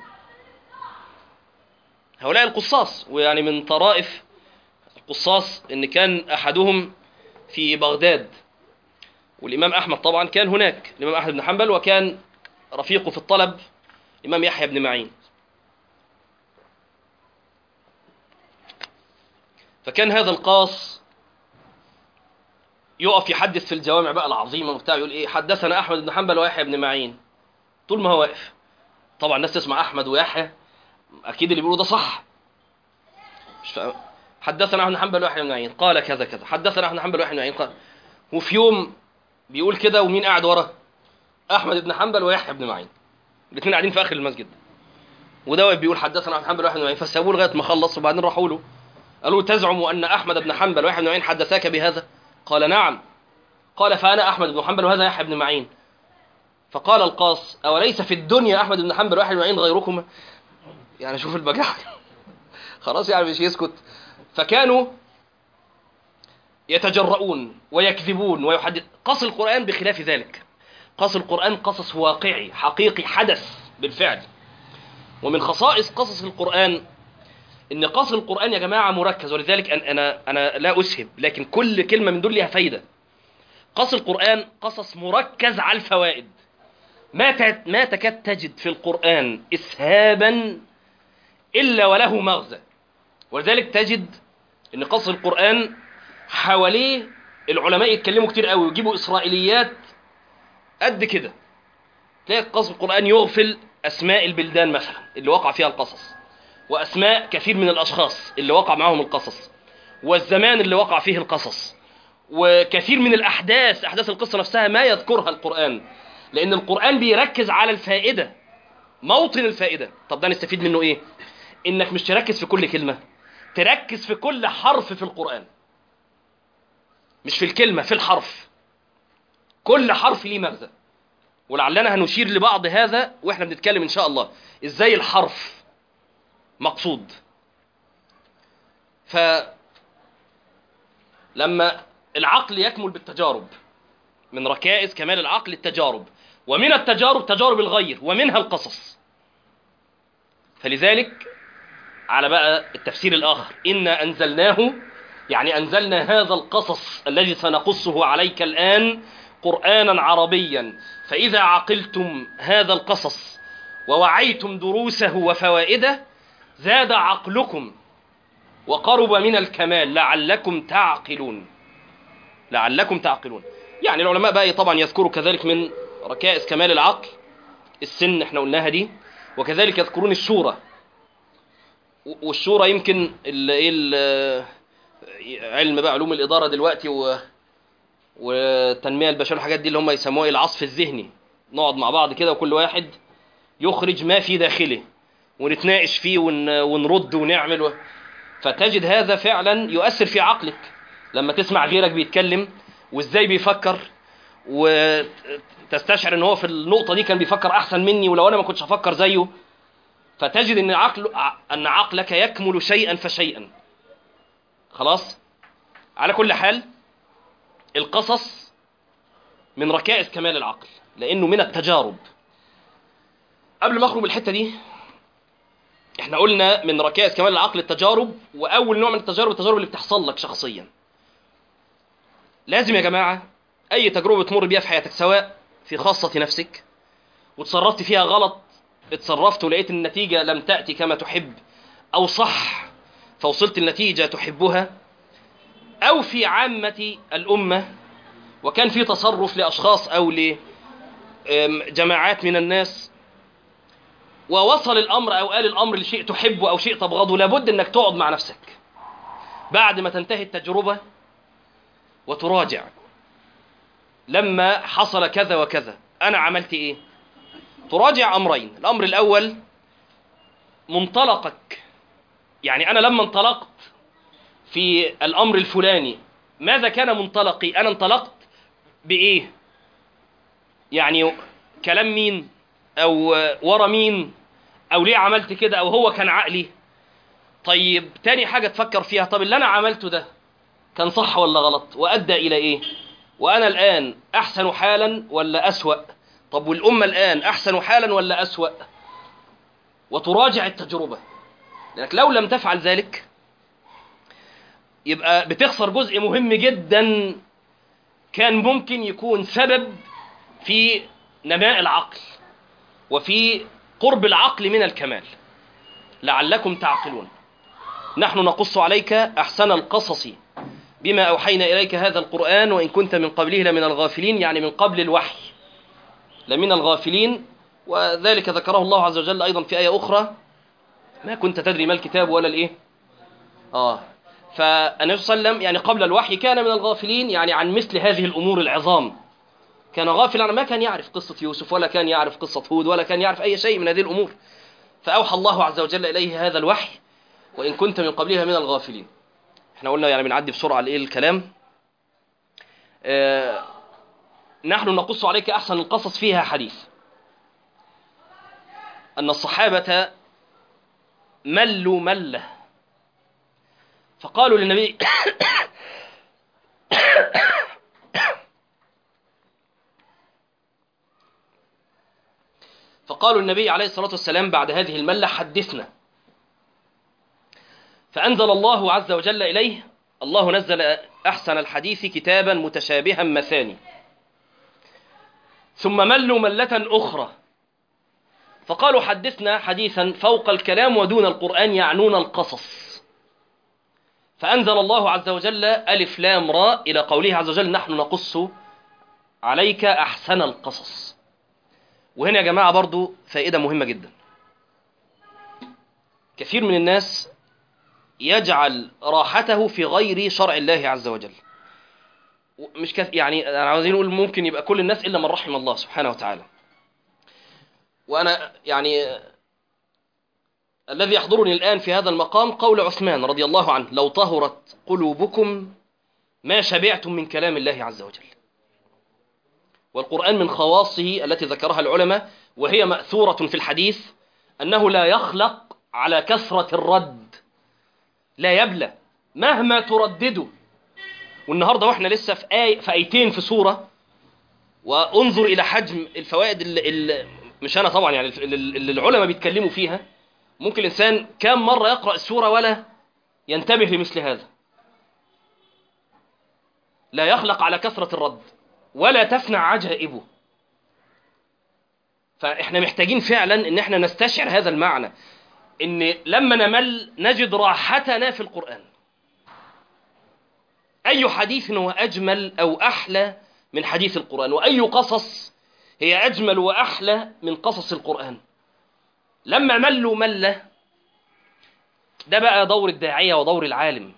هؤلاء القصاص ويعني من طرائف القصاص إن كان أحدهم في بغداد والإمام أحمد طبعا كان هناك الإمام أحمد بن حنبل وكان رفيقه في الطلب الإمام يحيى بن معين فكان هذا القاص يقف يحدث في الجوامع بقى العظيمه وبتاع يقول ايه حدثنا احمد بن حنبل ويحيى بن معين طول ما هو واقف طبعا الناس تسمع احمد ويحيى اكيد اللي بيقولوا ده صح مش فاهم حدثنا احمد بن حنبل ويحيى بن معين قال كذا كذا حدثنا احمد بن حنبل ويحيى بن معين قال وفي يوم بيقول كده ومين قاعد وراه احمد بن حنبل ويحيى بن معين الاثنين قاعدين في اخر المسجد وده واقف بيقول حدثنا احمد بن حنبل ويحيى بن معين فسابوه لغايه ما خلص وبعدين راحوا له قالوا تزعم أن أحمد بن حنبل ويحيى بن معين حدثاك بهذا قال نعم قال فأنا أحمد بن حنبل وهذا يحيى بن معين فقال القاص أوليس في الدنيا أحمد بن حنبل ويحيى بن معين غيركما يعني شوف البجاحة خلاص يعني مش يسكت فكانوا يتجرؤون ويكذبون ويحدث قص القرآن بخلاف ذلك قص القرآن قصص واقعي حقيقي حدث بالفعل ومن خصائص قصص القرآن ان قص القرآن يا جماعة مركز ولذلك أن- انا انا لا اسهب لكن كل كلمة من دول لها فايدة قص القرآن قصص مركز على الفوائد ما ت- ما تكاد تجد في القرآن اسهابا الا وله مغزى ولذلك تجد ان قص القرآن حواليه العلماء يتكلموا كتير قوي ويجيبوا اسرائيليات قد كده تلاقي قصص القرآن يغفل اسماء البلدان مثلا اللي وقع فيها القصص واسماء كثير من الاشخاص اللي وقع معهم القصص والزمان اللي وقع فيه القصص وكثير من الاحداث احداث القصه نفسها ما يذكرها القران لان القران بيركز على الفائده موطن الفائده طب ده نستفيد منه ايه انك مش تركز في كل كلمه تركز في كل حرف في القران مش في الكلمه في الحرف كل حرف ليه مغزى ولعلنا هنشير لبعض هذا واحنا بنتكلم ان شاء الله ازاي الحرف مقصود ف لما العقل يكمل بالتجارب من ركائز كمال العقل التجارب ومن التجارب تجارب الغير ومنها القصص فلذلك على بقى التفسير الآخر إنا أنزلناه يعني أنزلنا هذا القصص الذي سنقصه عليك الآن قرآنا عربيا فإذا عقلتم هذا القصص ووعيتم دروسه وفوائده زاد عقلكم وقرب من الكمال لعلكم تعقلون لعلكم تعقلون يعني العلماء بقى طبعا يذكروا كذلك من ركائز كمال العقل السن احنا قلناها دي وكذلك يذكرون الشورى والشورى يمكن ال ايه ال- علم بقى علوم الاداره دلوقتي و والتنميه البشريه والحاجات دي اللي هم يسموها إيه العصف الذهني نقعد مع بعض كده وكل واحد يخرج ما في داخله ونتناقش فيه ون... ونرد ونعمل و... فتجد هذا فعلا يؤثر في عقلك لما تسمع غيرك بيتكلم وازاي بيفكر وتستشعر ان هو في النقطه دي كان بيفكر احسن مني ولو انا ما كنتش هفكر زيه فتجد ان عقل ان عقلك يكمل شيئا فشيئا خلاص على كل حال القصص من ركائز كمال العقل لانه من التجارب قبل ما اخرج من الحته دي احنا قلنا من ركائز كمال العقل التجارب واول نوع من التجارب التجارب اللي بتحصل لك شخصيا لازم يا جماعه اي تجربه تمر بيها في حياتك سواء في خاصه نفسك وتصرفت فيها غلط اتصرفت ولقيت النتيجه لم تاتي كما تحب او صح فوصلت النتيجه تحبها او في عامه الامه وكان في تصرف لاشخاص او لجماعات من الناس ووصل الامر او قال الامر لشيء تحبه او شيء تبغضه لابد انك تقعد مع نفسك بعد ما تنتهي التجربه وتراجع لما حصل كذا وكذا انا عملت ايه تراجع امرين الامر الاول منطلقك يعني انا لما انطلقت في الامر الفلاني ماذا كان منطلقي انا انطلقت بايه يعني كلام مين او ورا مين او ليه عملت كده او هو كان عقلي طيب تاني حاجة تفكر فيها طب اللي انا عملته ده كان صح ولا غلط وادى الى ايه وانا الان احسن حالا ولا اسوأ طب والامة الان احسن حالا ولا اسوأ وتراجع التجربة لانك لو لم تفعل ذلك يبقى بتخسر جزء مهم جدا كان ممكن يكون سبب في نماء العقل وفي قرب العقل من الكمال لعلكم تعقلون نحن نقص عليك أحسن القصص بما أوحينا إليك هذا القرآن وإن كنت من قبله لمن الغافلين يعني من قبل الوحي لمن الغافلين وذلك ذكره الله عز وجل أيضا في آية أخرى ما كنت تدري ما الكتاب ولا الإيه آه فالنبي صلى الله عليه وسلم يعني قبل الوحي كان من الغافلين يعني عن مثل هذه الأمور العظام كان غافلا ما كان يعرف قصة يوسف ولا كان يعرف قصة هود ولا كان يعرف أي شيء من هذه الأمور فأوحى الله عز وجل إليه هذا الوحي وإن كنت من قبلها من الغافلين احنا قلنا يعني بنعدي بسرعة على ايه الكلام آه نحن نقص عليك أحسن القصص فيها حديث أن الصحابة ملوا ملة فقالوا للنبي فقالوا النبي عليه الصلاة والسلام بعد هذه الملة حدثنا فأنزل الله عز وجل إليه الله نزل أحسن الحديث كتابا متشابها مثاني ثم ملوا ملة أخرى فقالوا حدثنا حديثا فوق الكلام ودون القرآن يعنون القصص فأنزل الله عز وجل ألف لام راء إلى قوله عز وجل نحن نقص عليك أحسن القصص وهنا يا جماعة برضو فائدة مهمة جدا كثير من الناس يجعل راحته في غير شرع الله عز وجل مش كث... يعني أنا عاوزين نقول ممكن يبقى كل الناس إلا من رحم الله سبحانه وتعالى وأنا يعني الذي يحضرني الآن في هذا المقام قول عثمان رضي الله عنه لو طهرت قلوبكم ما شبعتم من كلام الله عز وجل والقرآن من خواصه التي ذكرها العلماء وهي مأثورة في الحديث أنه لا يخلق على كثرة الرد لا يبلى مهما تردده والنهاردة واحنا لسه في آي في آيتين في سورة وانظر إلى حجم الفوائد اللي, اللي مش أنا طبعا يعني اللي العلماء بيتكلموا فيها ممكن الإنسان كم مرة يقرأ السورة ولا ينتبه لمثل هذا لا يخلق على كثرة الرد ولا تفنى عجائبه فإحنا محتاجين فعلا إن إحنا نستشعر هذا المعنى إن لما نمل نجد راحتنا في القرآن أي حديث هو أجمل أو أحلى من حديث القرآن وأي قصص هي أجمل وأحلى من قصص القرآن لما ملوا ملة ده بقى دور الداعية ودور العالم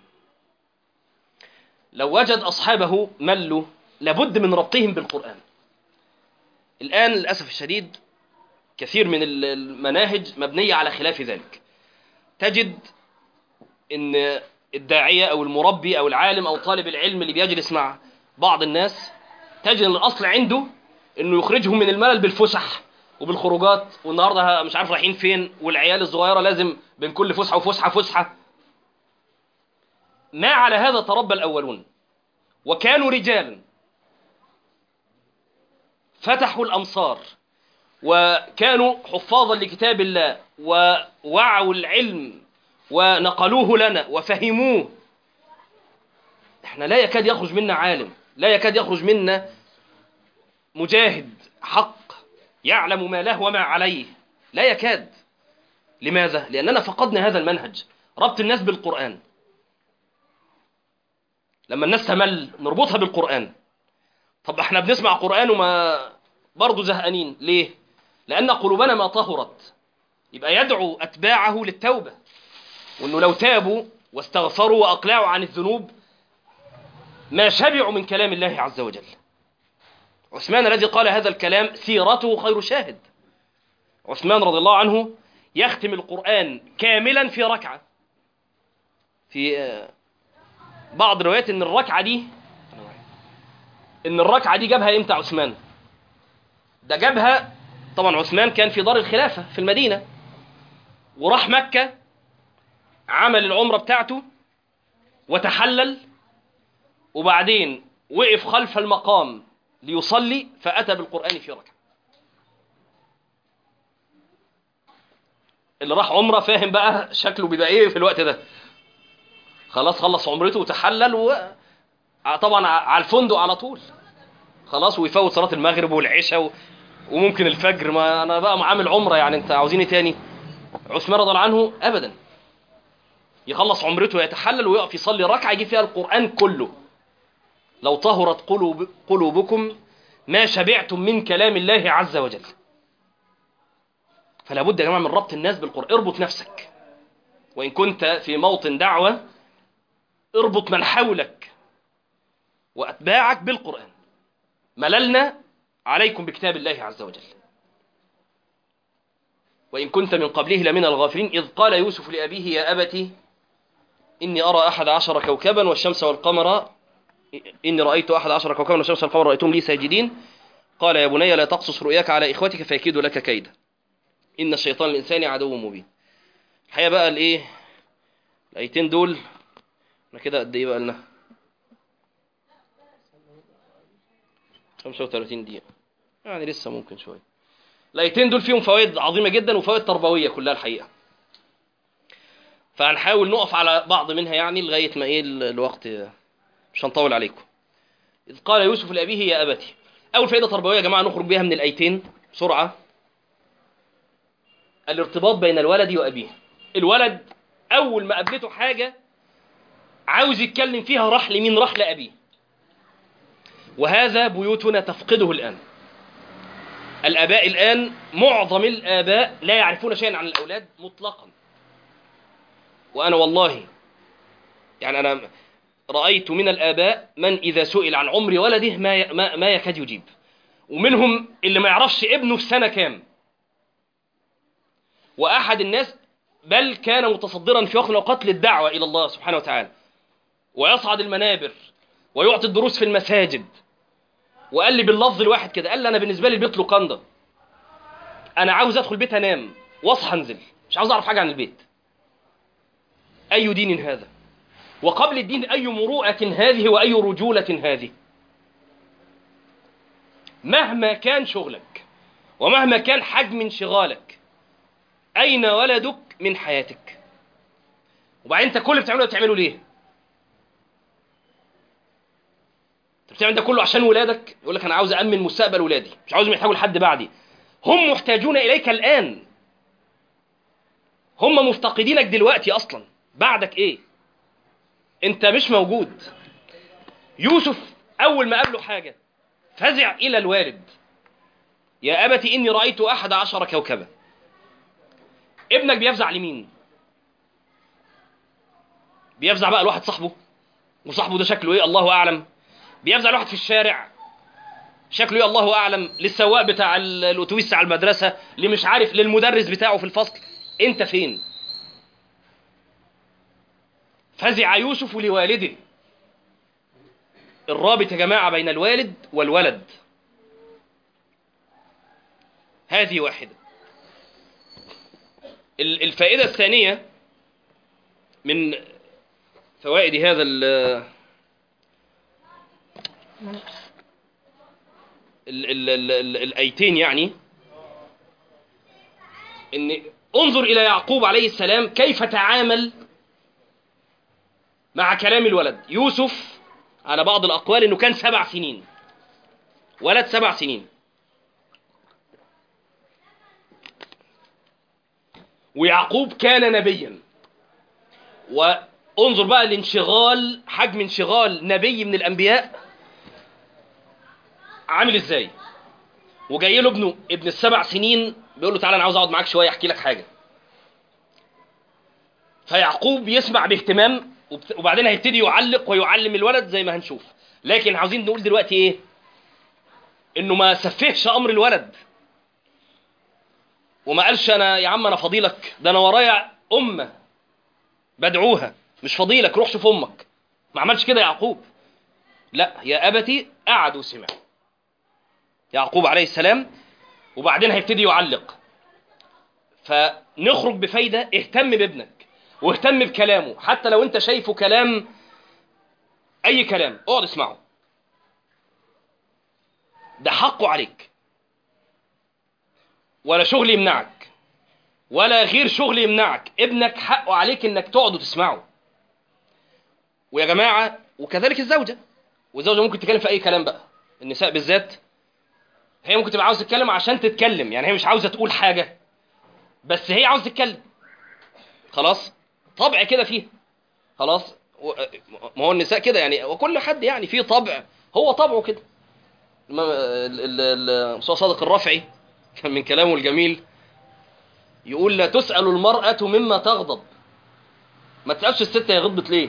لو وجد أصحابه ملوا لابد من ربطهم بالقرآن الآن للأسف الشديد كثير من المناهج مبنية على خلاف ذلك تجد ان الداعية او المربي او العالم او طالب العلم اللي بيجلس مع بعض الناس تجد ان الاصل عنده انه يخرجهم من الملل بالفسح وبالخروجات والنهارده مش عارف رايحين فين والعيال الصغيره لازم بين كل فسحه وفسحه فسحه ما على هذا تربى الاولون وكانوا رجالا فتحوا الامصار وكانوا حفاظا لكتاب الله ووعوا العلم ونقلوه لنا وفهموه احنا لا يكاد يخرج منا عالم لا يكاد يخرج منا مجاهد حق يعلم ما له وما عليه لا يكاد لماذا؟ لأننا فقدنا هذا المنهج ربط الناس بالقرآن لما الناس تمل نربطها بالقرآن طب احنا بنسمع قرآن وما برضه زهقانين ليه؟ لأن قلوبنا ما طهرت يبقى يدعو أتباعه للتوبة وأنه لو تابوا واستغفروا وأقلعوا عن الذنوب ما شبعوا من كلام الله عز وجل عثمان الذي قال هذا الكلام سيرته خير شاهد عثمان رضي الله عنه يختم القرآن كاملا في ركعة في بعض الروايات ان الركعة دي ان الركعة دي جابها امتى عثمان ده جابها طبعا عثمان كان في دار الخلافة في المدينة وراح مكة عمل العمرة بتاعته وتحلل وبعدين وقف خلف المقام ليصلي فأتى بالقرآن في ركعة اللي راح عمرة فاهم بقى شكله بيبقى ايه في الوقت ده خلاص خلص عمرته وتحلل و طبعا على الفندق على طول خلاص ويفوت صلاة المغرب والعشاء و... وممكن الفجر ما انا بقى عامل عمره يعني انت عاوزين ايه تاني عثمان رضي الله عنه ابدا يخلص عمرته ويتحلل ويقف يصلي ركعه يجي فيها القران كله لو طهرت قلوب قلوبكم ما شبعتم من كلام الله عز وجل فلا بد يا جماعه من ربط الناس بالقران اربط نفسك وان كنت في موطن دعوه اربط من حولك واتباعك بالقران مللنا عليكم بكتاب الله عز وجل وإن كنت من قبله لمن الغافلين إذ قال يوسف لأبيه يا أبت إني أرى أحد عشر كوكبا والشمس والقمر إني رأيت أحد عشر كوكبا والشمس والقمر رأيتهم لي ساجدين قال يا بني لا تقصص رؤياك على إخوتك فيكيدوا لك كيدا إن الشيطان الإنسان عدو مبين الحقيقة بقى الإيه الآيتين دول احنا كده قد إيه بقى لنا 35 دقيقة يعني لسه ممكن شوية الآيتين دول فيهم فوائد عظيمة جدا وفوائد تربوية كلها الحقيقة فهنحاول نقف على بعض منها يعني لغاية ما إيه ال- الوقت مش هنطول عليكم إذ قال يوسف لأبيه يا أبتي أول فائدة تربوية يا جماعة نخرج بيها من الآيتين بسرعة الارتباط بين الولد وأبيه الولد أول ما قابلته حاجة عاوز يتكلم فيها راح لمين راح لأبيه وهذا بيوتنا تفقده الآن الآباء الآن معظم الآباء لا يعرفون شيئا عن الأولاد مطلقا وأنا والله يعني أنا رأيت من الآباء من إذا سئل عن عمر ولده ما ي- ما, ما يكاد يجيب ومنهم اللي ما يعرفش ابنه في سنة كام وأحد الناس بل كان متصدرا في وقت من الأوقات للدعوة إلى الله سبحانه وتعالى ويصعد المنابر ويعطي الدروس في المساجد وقال لي باللفظ الواحد كده قال لي أنا بالنسبة لي البيت لقندة أنا عاوز أدخل بيت أنام وأصحى أنزل مش عاوز أعرف حاجة عن البيت أي دين هذا وقبل الدين أي مروءة هذه وأي رجولة هذه مهما كان شغلك ومهما كان حجم انشغالك أين ولدك من حياتك وبعدين أنت كل اللي بتعمله بتعمله ليه أنت بتعمل ده كله عشان ولادك يقول لك أنا عاوز أأمن مستقبل ولادي مش عاوزهم يحتاجوا لحد بعدي هم محتاجون إليك الآن هم مفتقدينك دلوقتي أصلا بعدك إيه انت مش موجود يوسف اول ما قابله حاجه فزع الى الوالد يا ابت اني رايت احد عشر كوكبا ابنك بيفزع لمين بيفزع بقى لواحد صاحبه وصاحبه ده شكله ايه الله اعلم بيفزع لواحد في الشارع شكله ايه الله اعلم للسواق بتاع ال- الاتوبيس بتاع المدرسه اللي مش عارف للمدرس بتاعه في الفصل انت فين فزع يوسف لوالده الرابط يا جماعة بين الوالد والولد هذه واحدة ال- الفائدة الثانية من فوائد هذا ال ال ال ال ال الآيتين يعني ان انظر إلى يعقوب عليه السلام كيف تعامل مع كلام الولد يوسف على بعض الأقوال أنه كان سبع سنين ولد سبع سنين ويعقوب كان نبيا وانظر بقى الانشغال حجم انشغال نبي من الأنبياء عامل ازاي وجاي له ابنه ابن السبع سنين بيقول له تعالى انا عاوز اقعد معاك شويه احكي لك حاجه فيعقوب يسمع باهتمام وبت- وبعدين هيبتدي يعلق ويعلم الولد زي ما هنشوف لكن عاوزين نقول دلوقتي ايه انه ما سفهش امر الولد وما قالش انا يا عم انا فضيلك ده انا ورايا امه بدعوها مش فضيلك روح شوف امك ما عملش كده يعقوب لا يا ابتي قعد وسمع يعقوب عليه السلام وبعدين هيبتدي يعلق فنخرج بفايده اهتم بابنك واهتم بكلامه حتى لو انت شايفه كلام اي كلام اقعد اسمعه ده حقه عليك ولا شغل يمنعك ولا غير شغل يمنعك ابنك حقه عليك انك تقعد وتسمعه ويا جماعه وكذلك الزوجه والزوجه ممكن تتكلم في اي كلام بقى النساء بالذات هي ممكن تبقى عاوزه تتكلم عشان تتكلم يعني هي مش عاوزه تقول حاجه بس هي عاوزه تتكلم خلاص طبع كده فيه خلاص و- ما هو النساء كده يعني وكل حد يعني فيه طبع هو طبعه كده الإمام- ال- ال- ال- الأستاذ صادق الرافعي كان من كلامه الجميل يقول لا تسأل المرأة مما تغضب ما تسألش الست هي غضبت ليه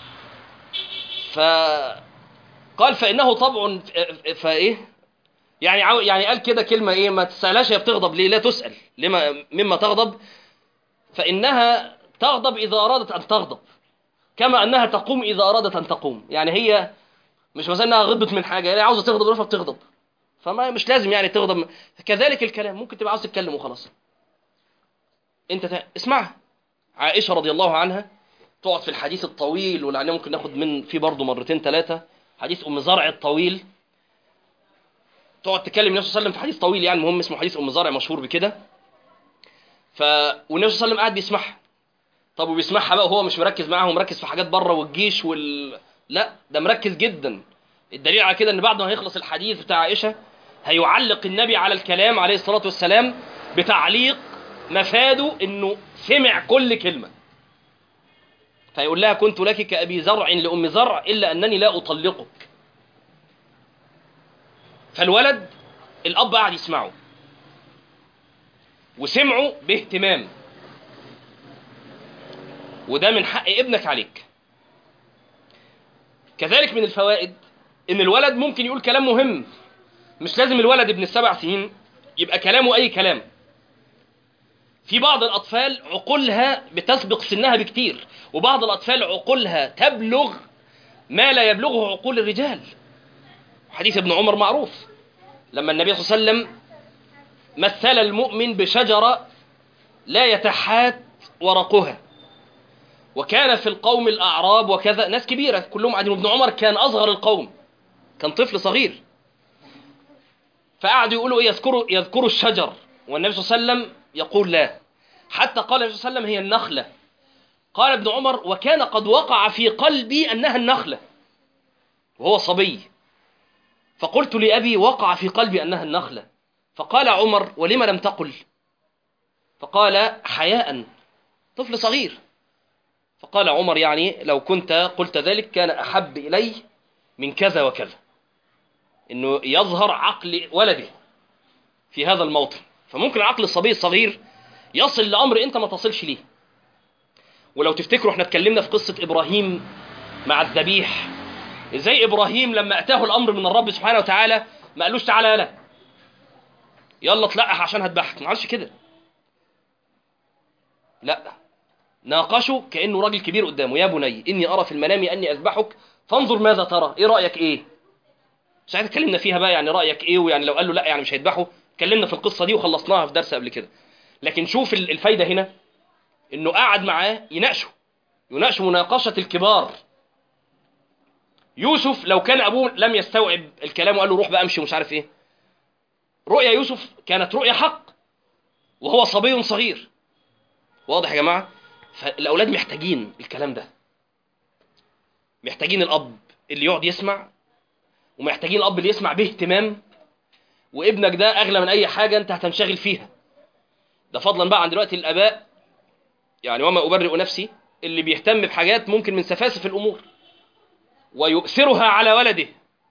فقال فإنه طبع فإيه يعني عاو- يعني قال كده كلمة إيه ما تسألهاش هي بتغضب ليه لا تسأل لما مما تغضب فإنها تغضب إذا أرادت أن تغضب كما انها تقوم اذا ارادت ان تقوم يعني هي مش مثلا انها غضبت من حاجه هي عاوزه تغضب فبتغضب فما مش لازم يعني تغضب كذلك الكلام ممكن تبقى عاوز تتكلم وخلاص انت ت... اسمعها عائشه رضي الله عنها تقعد في الحديث الطويل ولعلنا ممكن ناخد من فيه برضه مرتين ثلاثه حديث ام زرع الطويل تقعد تكلم النبي صلى الله عليه وسلم في حديث طويل يعني المهم اسمه حديث ام زرع مشهور بكده ف والنبي صلى الله عليه وسلم قاعد بيسمعها طب وبيسمعها بقى وهو مش مركز معاها ومركز في حاجات بره والجيش وال لا ده مركز جدا الدليل على كده ان بعد ما هيخلص الحديث بتاع عائشه هيعلق النبي على الكلام عليه الصلاه والسلام بتعليق مفاده انه سمع كل كلمه فيقول لها كنت لك كأبي زرع لأم زرع إلا أنني لا أطلقك فالولد الأب قاعد يسمعه وسمعه باهتمام وده من حق ابنك عليك كذلك من الفوائد ان الولد ممكن يقول كلام مهم مش لازم الولد ابن السبع سنين يبقى كلامه اي كلام في بعض الاطفال عقولها بتسبق سنها بكتير وبعض الاطفال عقولها تبلغ ما لا يبلغه عقول الرجال حديث ابن عمر معروف لما النبي صلى الله عليه وسلم مثل المؤمن بشجرة لا يتحات ورقها وكان في القوم الأعراب وكذا ناس كبيرة كلهم قاعدين ابن عمر كان أصغر القوم كان طفل صغير فقعدوا يقولوا إيه يذكروا يذكروا الشجر والنبي صلى الله عليه وسلم يقول لا حتى قال النبي صلى الله عليه وسلم هي النخلة قال ابن عمر وكان قد وقع في قلبي أنها النخلة وهو صبي فقلت لأبي وقع في قلبي أنها النخلة فقال عمر ولم لم تقل فقال حياء طفل صغير فقال عمر يعني لو كنت قلت ذلك كان أحب إلي من كذا وكذا إنه يظهر عقل ولده في هذا الموطن فممكن عقل الصبي الصغير يصل لأمر أنت ما تصلش ليه ولو تفتكروا احنا اتكلمنا في قصة إبراهيم مع الذبيح ازاي إبراهيم لما أتاه الأمر من الرب سبحانه وتعالى ما قالوش تعالى يلا يلا تلقح عشان هذبحك ما عملش كده لا ناقشه كأنه راجل كبير قدامه يا بني إني أرى في المنام أني أذبحك فانظر ماذا ترى إيه رأيك إيه ساعتها اتكلمنا فيها بقى يعني رأيك إيه ويعني لو قال له لا يعني مش هيذبحه اتكلمنا في القصة دي وخلصناها في درس قبل كده لكن شوف الفايدة هنا إنه قاعد معاه يناقشه يناقشه مناقشة الكبار يوسف لو كان أبوه لم يستوعب الكلام وقال له روح بقى امشي ومش عارف إيه رؤيا يوسف كانت رؤيا حق وهو صبي صغير واضح يا جماعة فالأولاد محتاجين الكلام ده محتاجين الأب اللي يقعد يسمع ومحتاجين الأب اللي يسمع باهتمام وابنك ده أغلى من أي حاجة أنت هتنشغل فيها ده فضلا بقى عن دلوقتي الآباء يعني وما أبرئ نفسي اللي بيهتم بحاجات ممكن من سفاسف الأمور ويؤثرها على ولده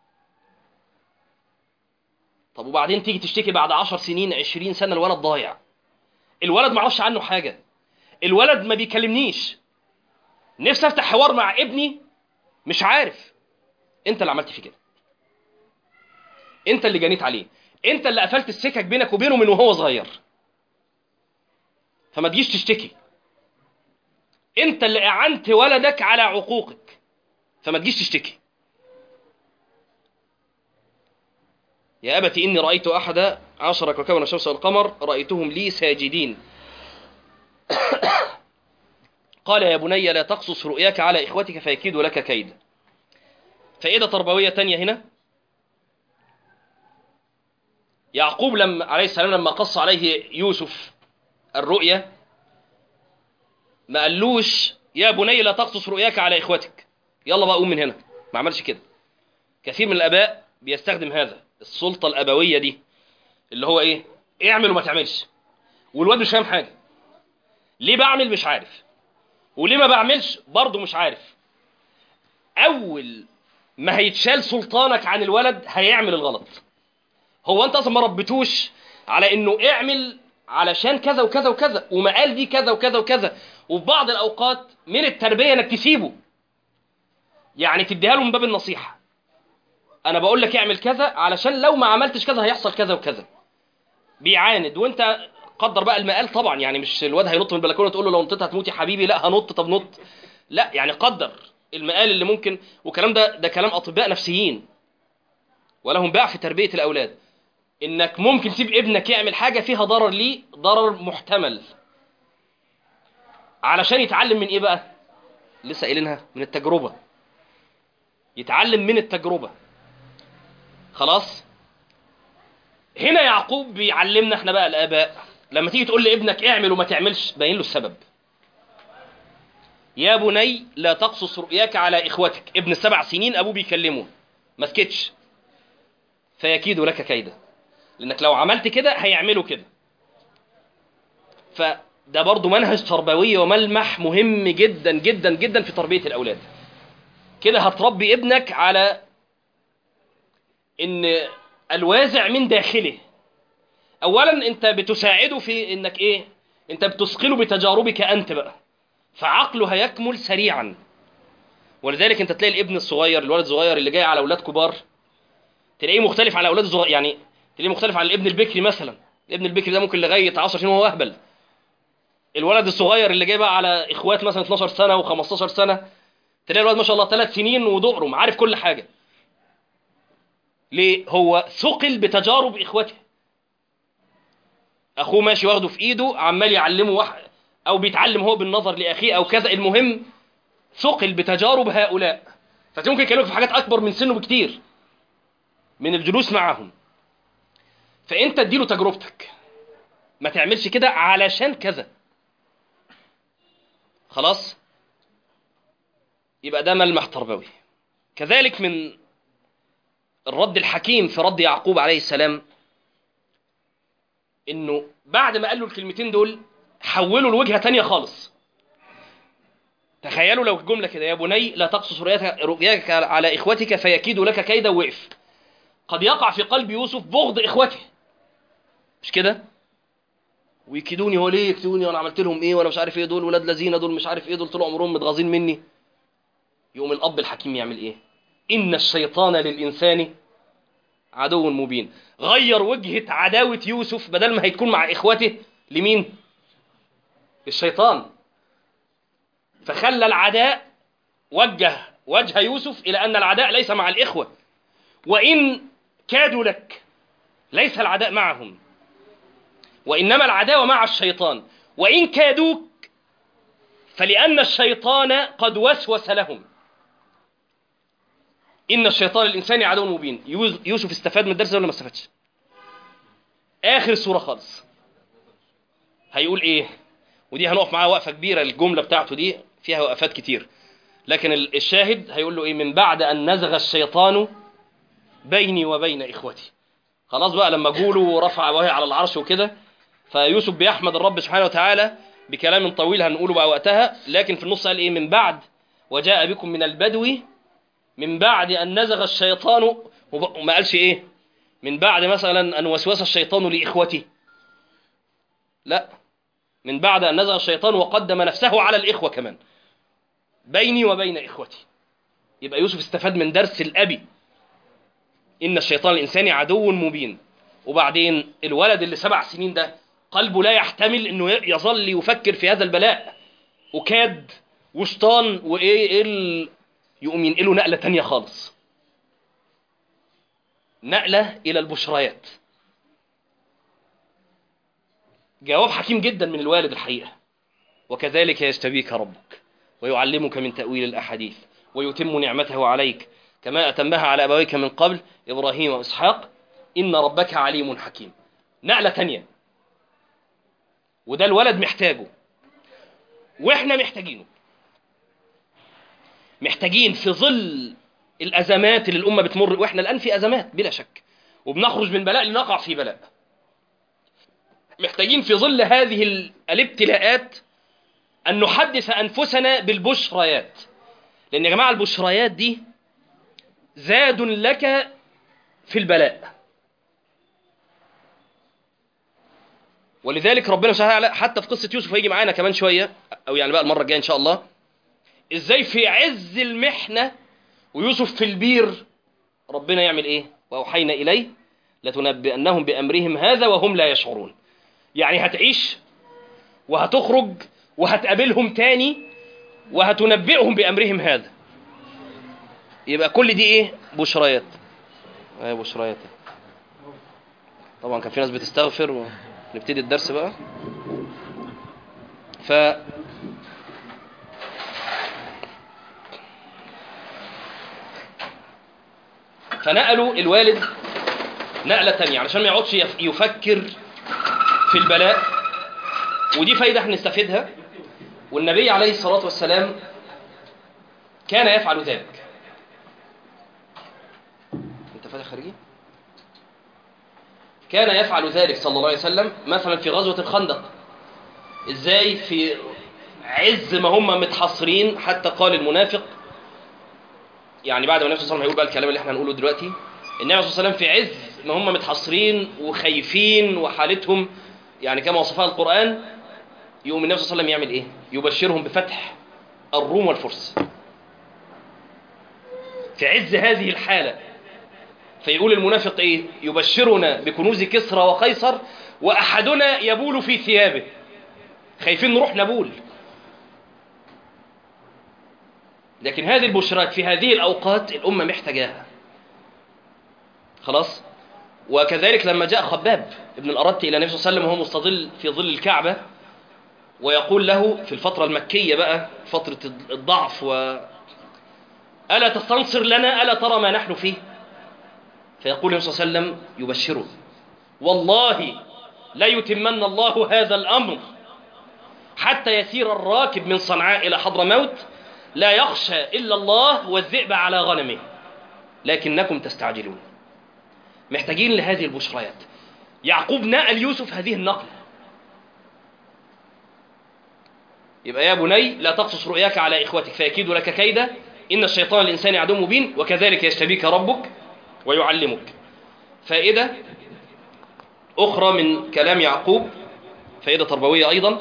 طب وبعدين تيجي تشتكي بعد عشر سنين عشرين سنة الولد ضايع الولد ما عرفش عنه حاجة الولد ما بيكلمنيش نفسي افتح حوار مع ابني مش عارف انت اللي عملت فيه كده انت اللي جنيت عليه انت اللي قفلت السكك بينك وبينه من وهو صغير فما تجيش تشتكي انت اللي اعنت ولدك على عقوقك فما تجيش تشتكي يا أبت إني رأيت أحد عشر كوكبا الشمس والقمر رأيتهم لي ساجدين قال يا بني لا تقصص رؤياك على إخوتك فيكيدوا لك كيدا فائدة تربوية تانية هنا يعقوب لما عليه السلام لما قص عليه يوسف الرؤيا ما قالوش يا بني لا تقصص رؤياك على إخوتك يلا بقى قوم من هنا ما عملش كده كثير من الآباء بيستخدم هذا السلطة الأبوية دي اللي هو إيه اعمل وما تعملش والواد مش فاهم حاجة ليه بعمل مش عارف وليه ما بعملش برضه مش عارف أول ما هيتشال سلطانك عن الولد هيعمل الغلط هو أنت أصلا ما ربيتوش على إنه اعمل علشان كذا وكذا وكذا وما قال دي كذا وكذا وكذا وفي بعض الأوقات من التربية إنك تسيبه يعني تديها له من باب النصيحة انا بقول لك اعمل كذا علشان لو ما عملتش كذا هيحصل كذا وكذا بيعاند وانت قدر بقى المقال طبعا يعني مش الواد هينط من البلكونه تقول له لو نطيت هتموت يا حبيبي لا هنط طب نط لا يعني قدر المقال اللي ممكن والكلام ده ده كلام اطباء نفسيين ولهم باع في تربيه الاولاد انك ممكن تسيب ابنك يعمل حاجه فيها ضرر ليه ضرر محتمل علشان يتعلم من ايه بقى لسه قايلينها من التجربه يتعلم من التجربه خلاص هنا يعقوب بيعلمنا احنا بقى الاباء لما تيجي تقول لابنك اعمل وما تعملش باين له السبب يا بني لا تقصص رؤياك على اخوتك ابن السبع سنين ابوه بيكلمه ما سكتش فيكيد لك كيدا لانك لو عملت كده هيعملوا كده فده برضو منهج تربوي وملمح مهم جدا جدا جدا في تربيه الاولاد كده هتربي ابنك على ان الوازع من داخله اولا انت بتساعده في انك ايه انت بتثقله بتجاربك انت بقى فعقله هيكمل سريعا ولذلك انت تلاقي الابن الصغير الولد الصغير اللي جاي على اولاد كبار تلاقيه مختلف على اولاد الصغير يعني تلاقيه مختلف عن الابن البكري مثلا الابن البكري ده ممكن لغايه 10 سنين وهو اهبل الولد الصغير اللي جاي بقى على اخوات مثلا 12 سنه و15 سنه تلاقي الولد ما شاء الله ثلاث سنين ودقرم عارف كل حاجه ليه هو ثقل بتجارب اخوته اخوه ماشي واخده في ايده عمال يعلمه واحد او بيتعلم هو بالنظر لاخيه او كذا المهم ثقل بتجارب هؤلاء فممكن يكلمك في حاجات اكبر من سنه بكتير من الجلوس معهم فانت اديله تجربتك ما تعملش كده علشان كذا خلاص يبقى ده ملمح تربوي كذلك من الرد الحكيم في رد يعقوب عليه السلام انه بعد ما قال له الكلمتين دول حولوا لوجهه تانية خالص تخيلوا لو الجمله كده يا بني لا تقصص رؤياك رؤياك على اخوتك فيكيدوا لك كيدا وقف قد يقع في قلب يوسف بغض اخوته مش كده ويكيدوني هو ليه يكيدوني وانا عملت لهم ايه وانا مش عارف ايه دول ولاد لذينه دول مش عارف ايه دول طول عمرهم متغاظين مني يقوم الاب الحكيم يعمل ايه ان الشيطان للانسان عدو مبين غير وجهه عداوه يوسف بدل ما هيكون مع اخوته لمين الشيطان فخلى العداء وجه وجه يوسف الى ان العداء ليس مع الاخوه وان كادوا لك ليس العداء معهم وانما العداوه مع الشيطان وان كادوك فلان الشيطان قد وسوس لهم ان الشيطان الانسان عدو مبين يوسف استفاد من الدرس ده ولا ما استفادش اخر السوره خالص هيقول ايه ودي هنقف معاها وقفه كبيره الجمله بتاعته دي فيها وقفات كتير لكن الشاهد هيقول له ايه من بعد ان نزغ الشيطان بيني وبين اخوتي خلاص بقى لما جوله ورفع ابويه على العرش وكده فيوسف بيحمد الرب سبحانه وتعالى بكلام طويل هنقوله بقى وقتها لكن في النص قال ايه من بعد وجاء بكم من البدو من بعد ان نزغ الشيطان وما قالش ايه من بعد مثلا ان وسوس الشيطان لاخوتي لا من بعد ان نزغ الشيطان وقدم نفسه على الاخوه كمان بيني وبين اخوتي يبقى يوسف استفاد من درس الابي ان الشيطان الانساني عدو مبين وبعدين الولد اللي سبع سنين ده قلبه لا يحتمل انه يظل يفكر في هذا البلاء وكاد وشطان وايه ايه ال... يقوم ينقله نقله تانية خالص نقله الى البشريات جواب حكيم جدا من الوالد الحقيقه وكذلك يجتبيك ربك ويعلمك من تاويل الاحاديث ويتم نعمته عليك كما اتمها على ابويك من قبل ابراهيم واسحاق ان ربك عليم حكيم نقله تانية وده الولد محتاجه واحنا محتاجينه محتاجين في ظل الازمات اللي الامه بتمر واحنا الان في ازمات بلا شك وبنخرج من بلاء لنقع في بلاء محتاجين في ظل هذه الابتلاءات ان نحدث انفسنا بالبشريات لان يا جماعه البشريات دي زاد لك في البلاء ولذلك ربنا سبحانه وتعالى حتى في قصه يوسف هيجي معانا كمان شويه او يعني بقى المره الجايه ان شاء الله ازاي في عز المحنه ويوسف في البير ربنا يعمل ايه واوحينا اليه لتنبئنهم بامرهم هذا وهم لا يشعرون يعني هتعيش وهتخرج وهتقابلهم تاني وهتنبئهم بأمرهم هذا يبقى كل دي ايه بشريات ايه بشريات طبعا كان في ناس بتستغفر ونبتدي الدرس بقى ف فنقلوا الوالد نقلة تانية علشان ما يقعدش يف- يفكر في البلاء ودي فايدة احنا نستفيدها والنبي عليه الصلاة والسلام كان يفعل ذلك انت فاتح خارجي كان يفعل ذلك صلى الله عليه وسلم مثلا في غزوة الخندق ازاي في عز ما هم متحصرين حتى قال المنافق يعني بعد ما النبي صلى الله عليه وسلم هيقول بقى الكلام اللي احنا هنقوله دلوقتي النبي صلى الله عليه وسلم في عز ما هم متحصرين وخايفين وحالتهم يعني كما وصفها القرآن يقوم النبي صلى الله عليه وسلم يعمل ايه يبشرهم بفتح الروم والفرس في عز هذه الحالة فيقول المنافق ايه يبشرنا بكنوز كسرى وقيصر واحدنا يبول في ثيابه خايفين نروح نبول لكن هذه البشرات في هذه الاوقات الامه محتاجاها خلاص وكذلك لما جاء خباب ابن الأرت إلى النبي صلى الله عليه وسلم وهو مستظل في ظل الكعبة ويقول له في الفترة المكية بقى فترة الضعف و ألا تستنصر لنا ألا ترى ما نحن فيه فيقول النبي صلى الله عليه وسلم يبشره والله لا يتمن الله هذا الأمر حتى يسير الراكب من صنعاء إلى حضرموت لا يخشى إلا الله والذئب على غنمه لكنكم تستعجلون محتاجين لهذه البشريات يعقوب نقل يوسف هذه النقلة يبقى يا بني لا تقصص رؤياك على إخوتك فيكيد لك كيدا إن الشيطان الإنسان عدو مبين وكذلك يجتبيك ربك ويعلمك فائدة أخرى من كلام يعقوب فائدة تربوية أيضا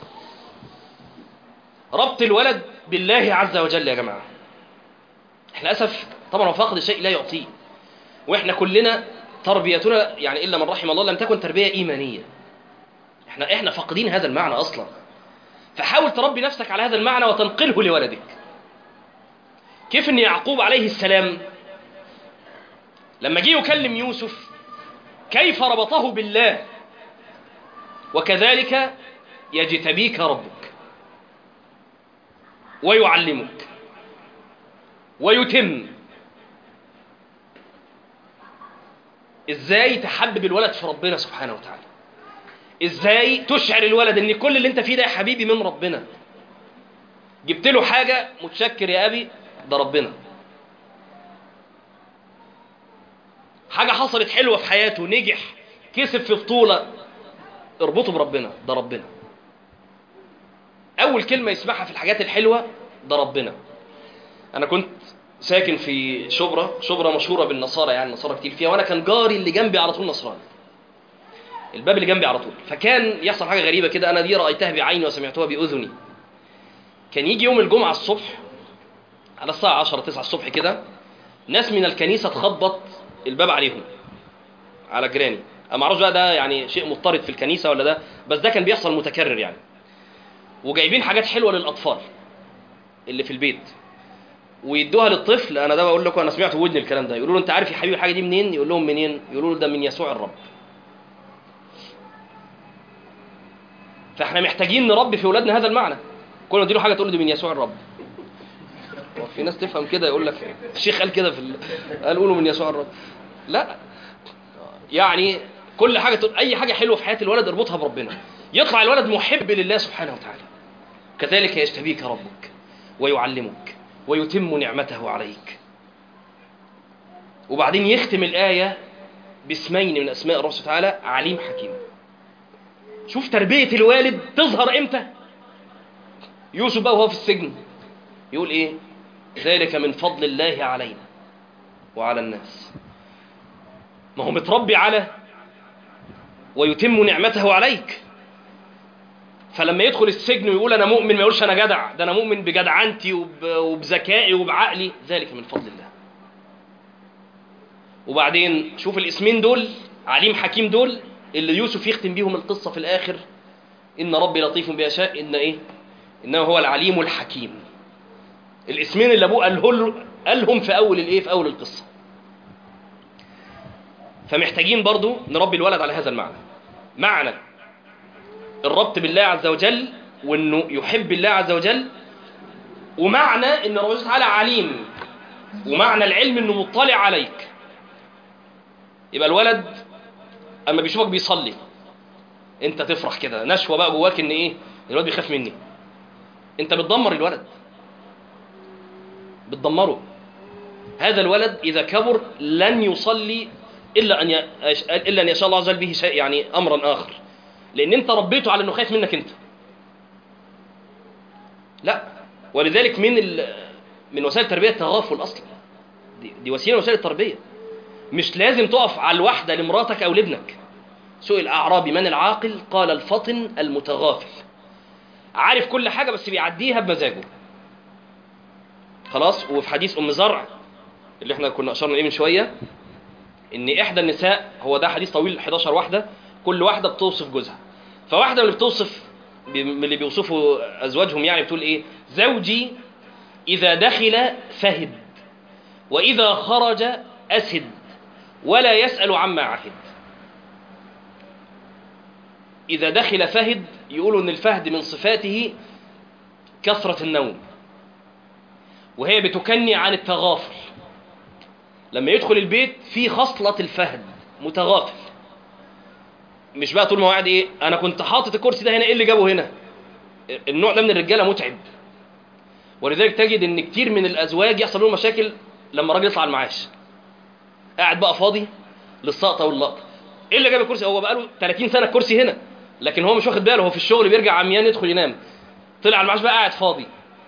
ربط الولد بالله عز وجل يا جماعة احنا للأسف طبعا هو فاقد الشيء لا يعطيه واحنا كلنا تربيتنا يعني الا من رحم الله لم تكن تربيه ايمانيه احنا احنا فاقدين هذا المعنى اصلا فحاول تربي نفسك على هذا المعنى وتنقله لولدك كيف ان يعقوب عليه السلام لما جه يكلم يوسف كيف ربطه بالله وكذلك يجتبيك ربك ويعلمك ويتم ازاي تحبب الولد في ربنا سبحانه وتعالى ازاي تشعر الولد ان كل اللي انت فيه ده يا حبيبي من ربنا جبت له حاجة متشكر يا ابي ده ربنا حاجة حصلت حلوة في حياته نجح كسب في بطولة اربطه بربنا ده ربنا اول كلمة يسمعها في الحاجات الحلوة ده ربنا انا كنت ساكن في شبرا شبرا مشهورة بالنصارى يعني النصارى كتير فيها وانا كان جاري اللي جنبي على طول نصراني الباب اللي جنبي على طول فكان يحصل حاجة غريبة كده انا دي رأيتها بعيني وسمعتها بأذني كان يجي يوم الجمعة الصبح على الساعة 10 9 الصبح كده ناس من الكنيسة تخبط الباب عليهم على جيراني انا ما اعرفش بقى ده يعني شيء مضطرد في الكنيسة ولا ده بس ده كان بيحصل متكرر يعني وجايبين حاجات حلوة للأطفال اللي في البيت ويدوها للطفل انا ده بقول لكم انا سمعت ودني الكلام ده يقولوا له انت عارف يا حبيبي الحاجه دي منين يقول لهم منين يقولوا له ده من يسوع الرب فاحنا محتاجين نربي في اولادنا هذا المعنى كل ما نديله حاجه تقول له دي من يسوع الرب في ناس تفهم كده يقول لك الشيخ قال كده في ال... قال قولوا من يسوع الرب لا يعني كل حاجه تقول اي حاجه حلوه في حياه الولد اربطها بربنا يطلع الولد محب لله سبحانه وتعالى كذلك يجتبيك ربك ويعلمك ويتم نعمته عليك وبعدين يختم الآية باسمين من أسماء الله سبحانه وتعالى عليم حكيم شوف تربية الوالد تظهر إمتى يوسف بقى وهو في السجن يقول إيه ذلك من فضل الله علينا وعلى الناس ما هو متربي على ويتم نعمته عليك فلما يدخل السجن ويقول انا مؤمن ما يقولش انا جدع ده انا مؤمن بجدعنتي وب... وبذكائي وبعقلي ذلك من فضل الله وبعدين شوف الاسمين دول عليم حكيم دول اللي يوسف يختم بيهم القصه في الاخر ان ربي لطيف بيشاء ان ايه انه هو العليم الحكيم الاسمين اللي ابوه قاله قالهم في اول الايه في اول القصه فمحتاجين برضو نربي الولد على هذا المعنى معنى الربط بالله عز وجل وانه يحب الله عز وجل ومعنى ان ربنا سبحانه وتعالى عليم ومعنى العلم انه مطلع عليك يبقى الولد اما بيشوفك بيصلي انت تفرح كده نشوه بقى جواك ان ايه الولد بيخاف مني انت بتدمر الولد بتدمره هذا الولد اذا كبر لن يصلي الا ان ي... الا ان يشاء الله عز وجل به شيء يعني امرا اخر لان انت ربيته على انه خايف منك انت لا ولذلك من ال... من وسائل التربيه التغافل اصلا دي, دي وسيله من وسائل التربيه مش لازم تقف على الواحده لمراتك او لابنك سئل اعرابي من العاقل قال الفطن المتغافل عارف كل حاجه بس بيعديها بمزاجه خلاص وفي حديث ام زرع اللي احنا كنا اشرنا اليه من شويه ان احدى النساء هو ده حديث طويل 11 واحده كل واحده بتوصف جوزها فواحده من اللي بتوصف من اللي بيوصفوا ازواجهم يعني بتقول ايه زوجي اذا دخل فهد واذا خرج اسد ولا يسال عما عهد اذا دخل فهد يقولوا ان الفهد من صفاته كثره النوم وهي بتكني عن التغافل لما يدخل البيت في خصلة الفهد متغافل مش بقى طول ما هو قاعد ايه انا كنت حاطط الكرسي ده هنا ايه اللي جابه هنا النوع ده من الرجاله متعب ولذلك تجد ان كتير من الازواج يحصل لهم مشاكل لما الراجل يطلع المعاش قاعد بقى فاضي للسقطه واللقطه ايه اللي جاب الكرسي هو بقى له 30 سنه الكرسي هنا لكن هو مش واخد باله هو في الشغل بيرجع عميان يدخل ينام طلع المعاش بقى قاعد فاضي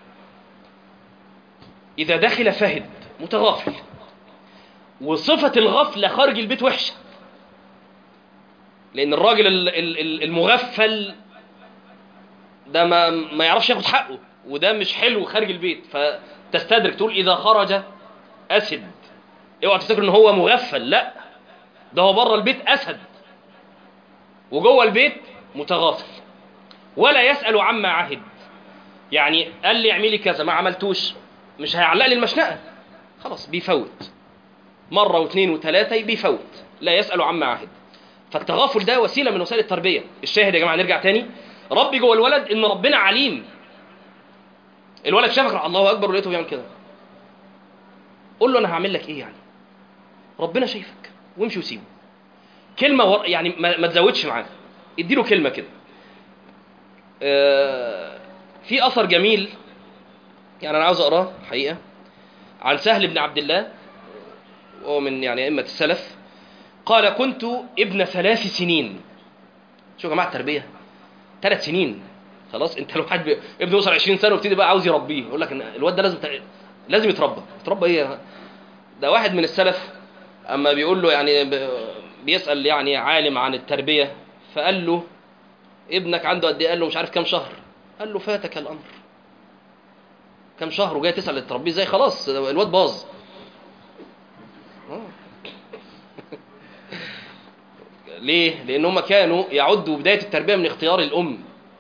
اذا دخل فهد متغافل وصفة الغفلة خارج البيت وحشة لأن الراجل المغفل ده ما, ما يعرفش ياخد حقه وده مش حلو خارج البيت فتستدرك تقول إذا خرج أسد اوعى تفتكر إن هو مغفل لا ده هو بره البيت أسد وجوه البيت متغافل ولا يسأل عما عهد يعني قال لي اعملي كذا ما عملتوش مش هيعلق لي المشنقة خلاص بيفوت مرة واثنين وثلاثة بيفوت لا يسأل عما عهد فالتغافل ده وسيلة من وسائل التربية الشاهد يا جماعة نرجع تاني ربي جوه الولد ان ربنا عليم الولد شافك الله اكبر ولقيته بيعمل كده قول له انا هعمل لك ايه يعني ربنا شايفك وامشي وسيبه كلمة ور... يعني ما, ما تزودش معاه اديله كلمة كده آه... في اثر جميل يعني انا عاوز اقراه حقيقة عن سهل بن عبد الله وهو من يعني أئمة السلف قال كنت ابن ثلاث سنين شو يا جماعة التربية ثلاث سنين خلاص انت لو حد ابنه يوصل 20 سنه ويبتدي بقى عاوز يربيه يقول لك الواد ده لازم ت... لازم يتربى يتربى ايه ده واحد من السلف اما بيقول له يعني ب... بيسال يعني عالم عن التربيه فقال له ابنك عنده قد ايه قال له مش عارف كام شهر قال له فاتك الامر كام شهر وجاي تسال تربيه ازاي خلاص الواد باظ ليه؟ لأن هم كانوا يعدوا بداية التربية من اختيار الأم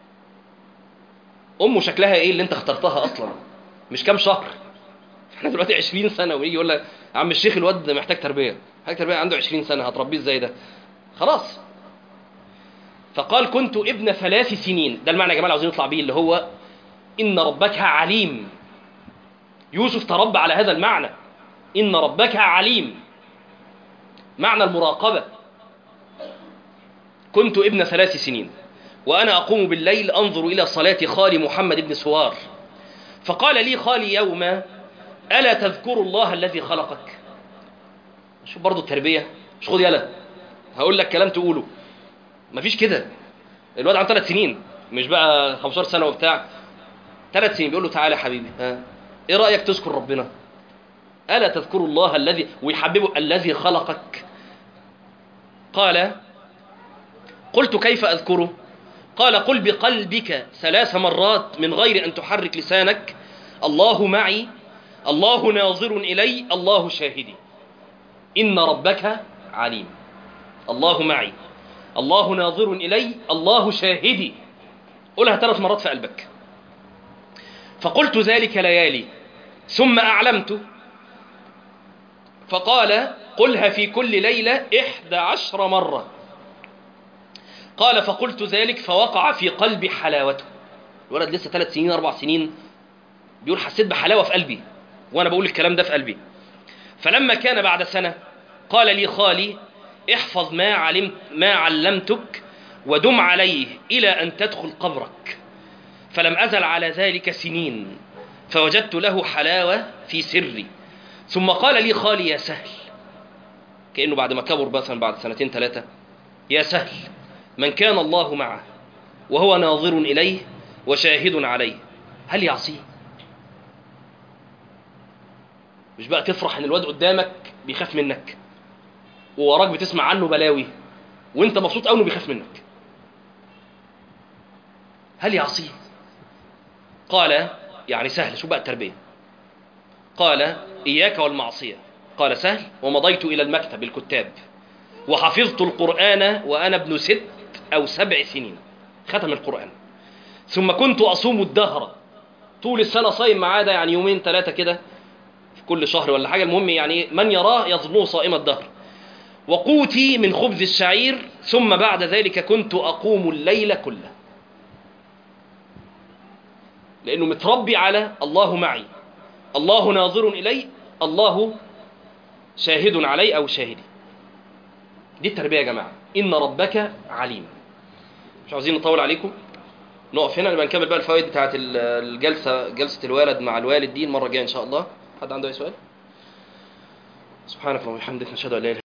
أمه شكلها إيه اللي أنت اخترتها أصلا مش كام شهر احنا دلوقتي 20 سنة ويجي يقول لك يا عم الشيخ الواد محتاج تربية محتاج تربية عنده 20 سنة هتربيه ازاي ده خلاص فقال كنت ابن ثلاث سنين ده المعنى يا جماعة عاوزين نطلع بيه اللي هو إن ربك عليم يوسف تربى على هذا المعنى إن ربك عليم معنى المراقبة كنت ابن ثلاث سنين وأنا أقوم بالليل أنظر إلى صلاة خالي محمد بن سوار فقال لي خالي يوما ألا تذكر الله الذي خلقك شوف برضو التربية مش خد يلا هقول لك كلام تقوله مفيش كده الواد عنده ثلاث سنين مش بقى 15 سنة وبتاع ثلاث سنين بيقول له تعالى يا حبيبي ها ايه رأيك تذكر ربنا ألا تذكر الله الذي ويحببه الذي خلقك قال قلت كيف أذكره قال قل بقلبك ثلاث مرات من غير أن تحرك لسانك الله معي الله ناظر إلي الله شاهدي إن ربك عليم الله معي الله ناظر إلي الله شاهدي قلها ثلاث مرات في قلبك فقلت ذلك ليالي ثم أعلمته فقال قلها في كل ليلة إحدى عشر مرة قال فقلت ذلك فوقع في قلبي حلاوته الولد لسه ثلاث سنين أربع سنين بيقول حسيت بحلاوة في قلبي وأنا بقول الكلام ده في قلبي فلما كان بعد سنة قال لي خالي احفظ ما علمت ما علمتك ودم عليه إلى أن تدخل قبرك فلم أزل على ذلك سنين فوجدت له حلاوة في سري ثم قال لي خالي يا سهل كأنه بعد ما كبر مثلا بعد سنتين ثلاثة يا سهل من كان الله معه وهو ناظر إليه وشاهد عليه هل يعصيه مش بقى تفرح ان الواد قدامك بيخاف منك ووراك بتسمع عنه بلاوي وانت مبسوط قوي انه بيخاف منك هل يعصيه قال يعني سهل شو بقى التربيه قال اياك والمعصيه قال سهل ومضيت الى المكتب الكتاب وحفظت القران وانا ابن ست او سبع سنين ختم القران ثم كنت اصوم الدهر طول السنه صايم ما عدا يعني يومين ثلاثه كده في كل شهر ولا حاجه المهم يعني من يراه يظنه صائم الدهر وقوتي من خبز الشعير ثم بعد ذلك كنت أقوم الليل كله لأنه متربي على الله معي الله ناظر إلي الله شاهد علي أو شاهدي دي التربية يا جماعة إن ربك عليم مش عاوزين نطول عليكم نقف هنا نبقى نكمل بقى الفوائد بتاعت الجلسة جلسة الولد مع الوالد دي المرة الجاية إن شاء الله حد عنده أي سؤال؟ سبحانك اللهم وبحمدك نشهد أن لا إله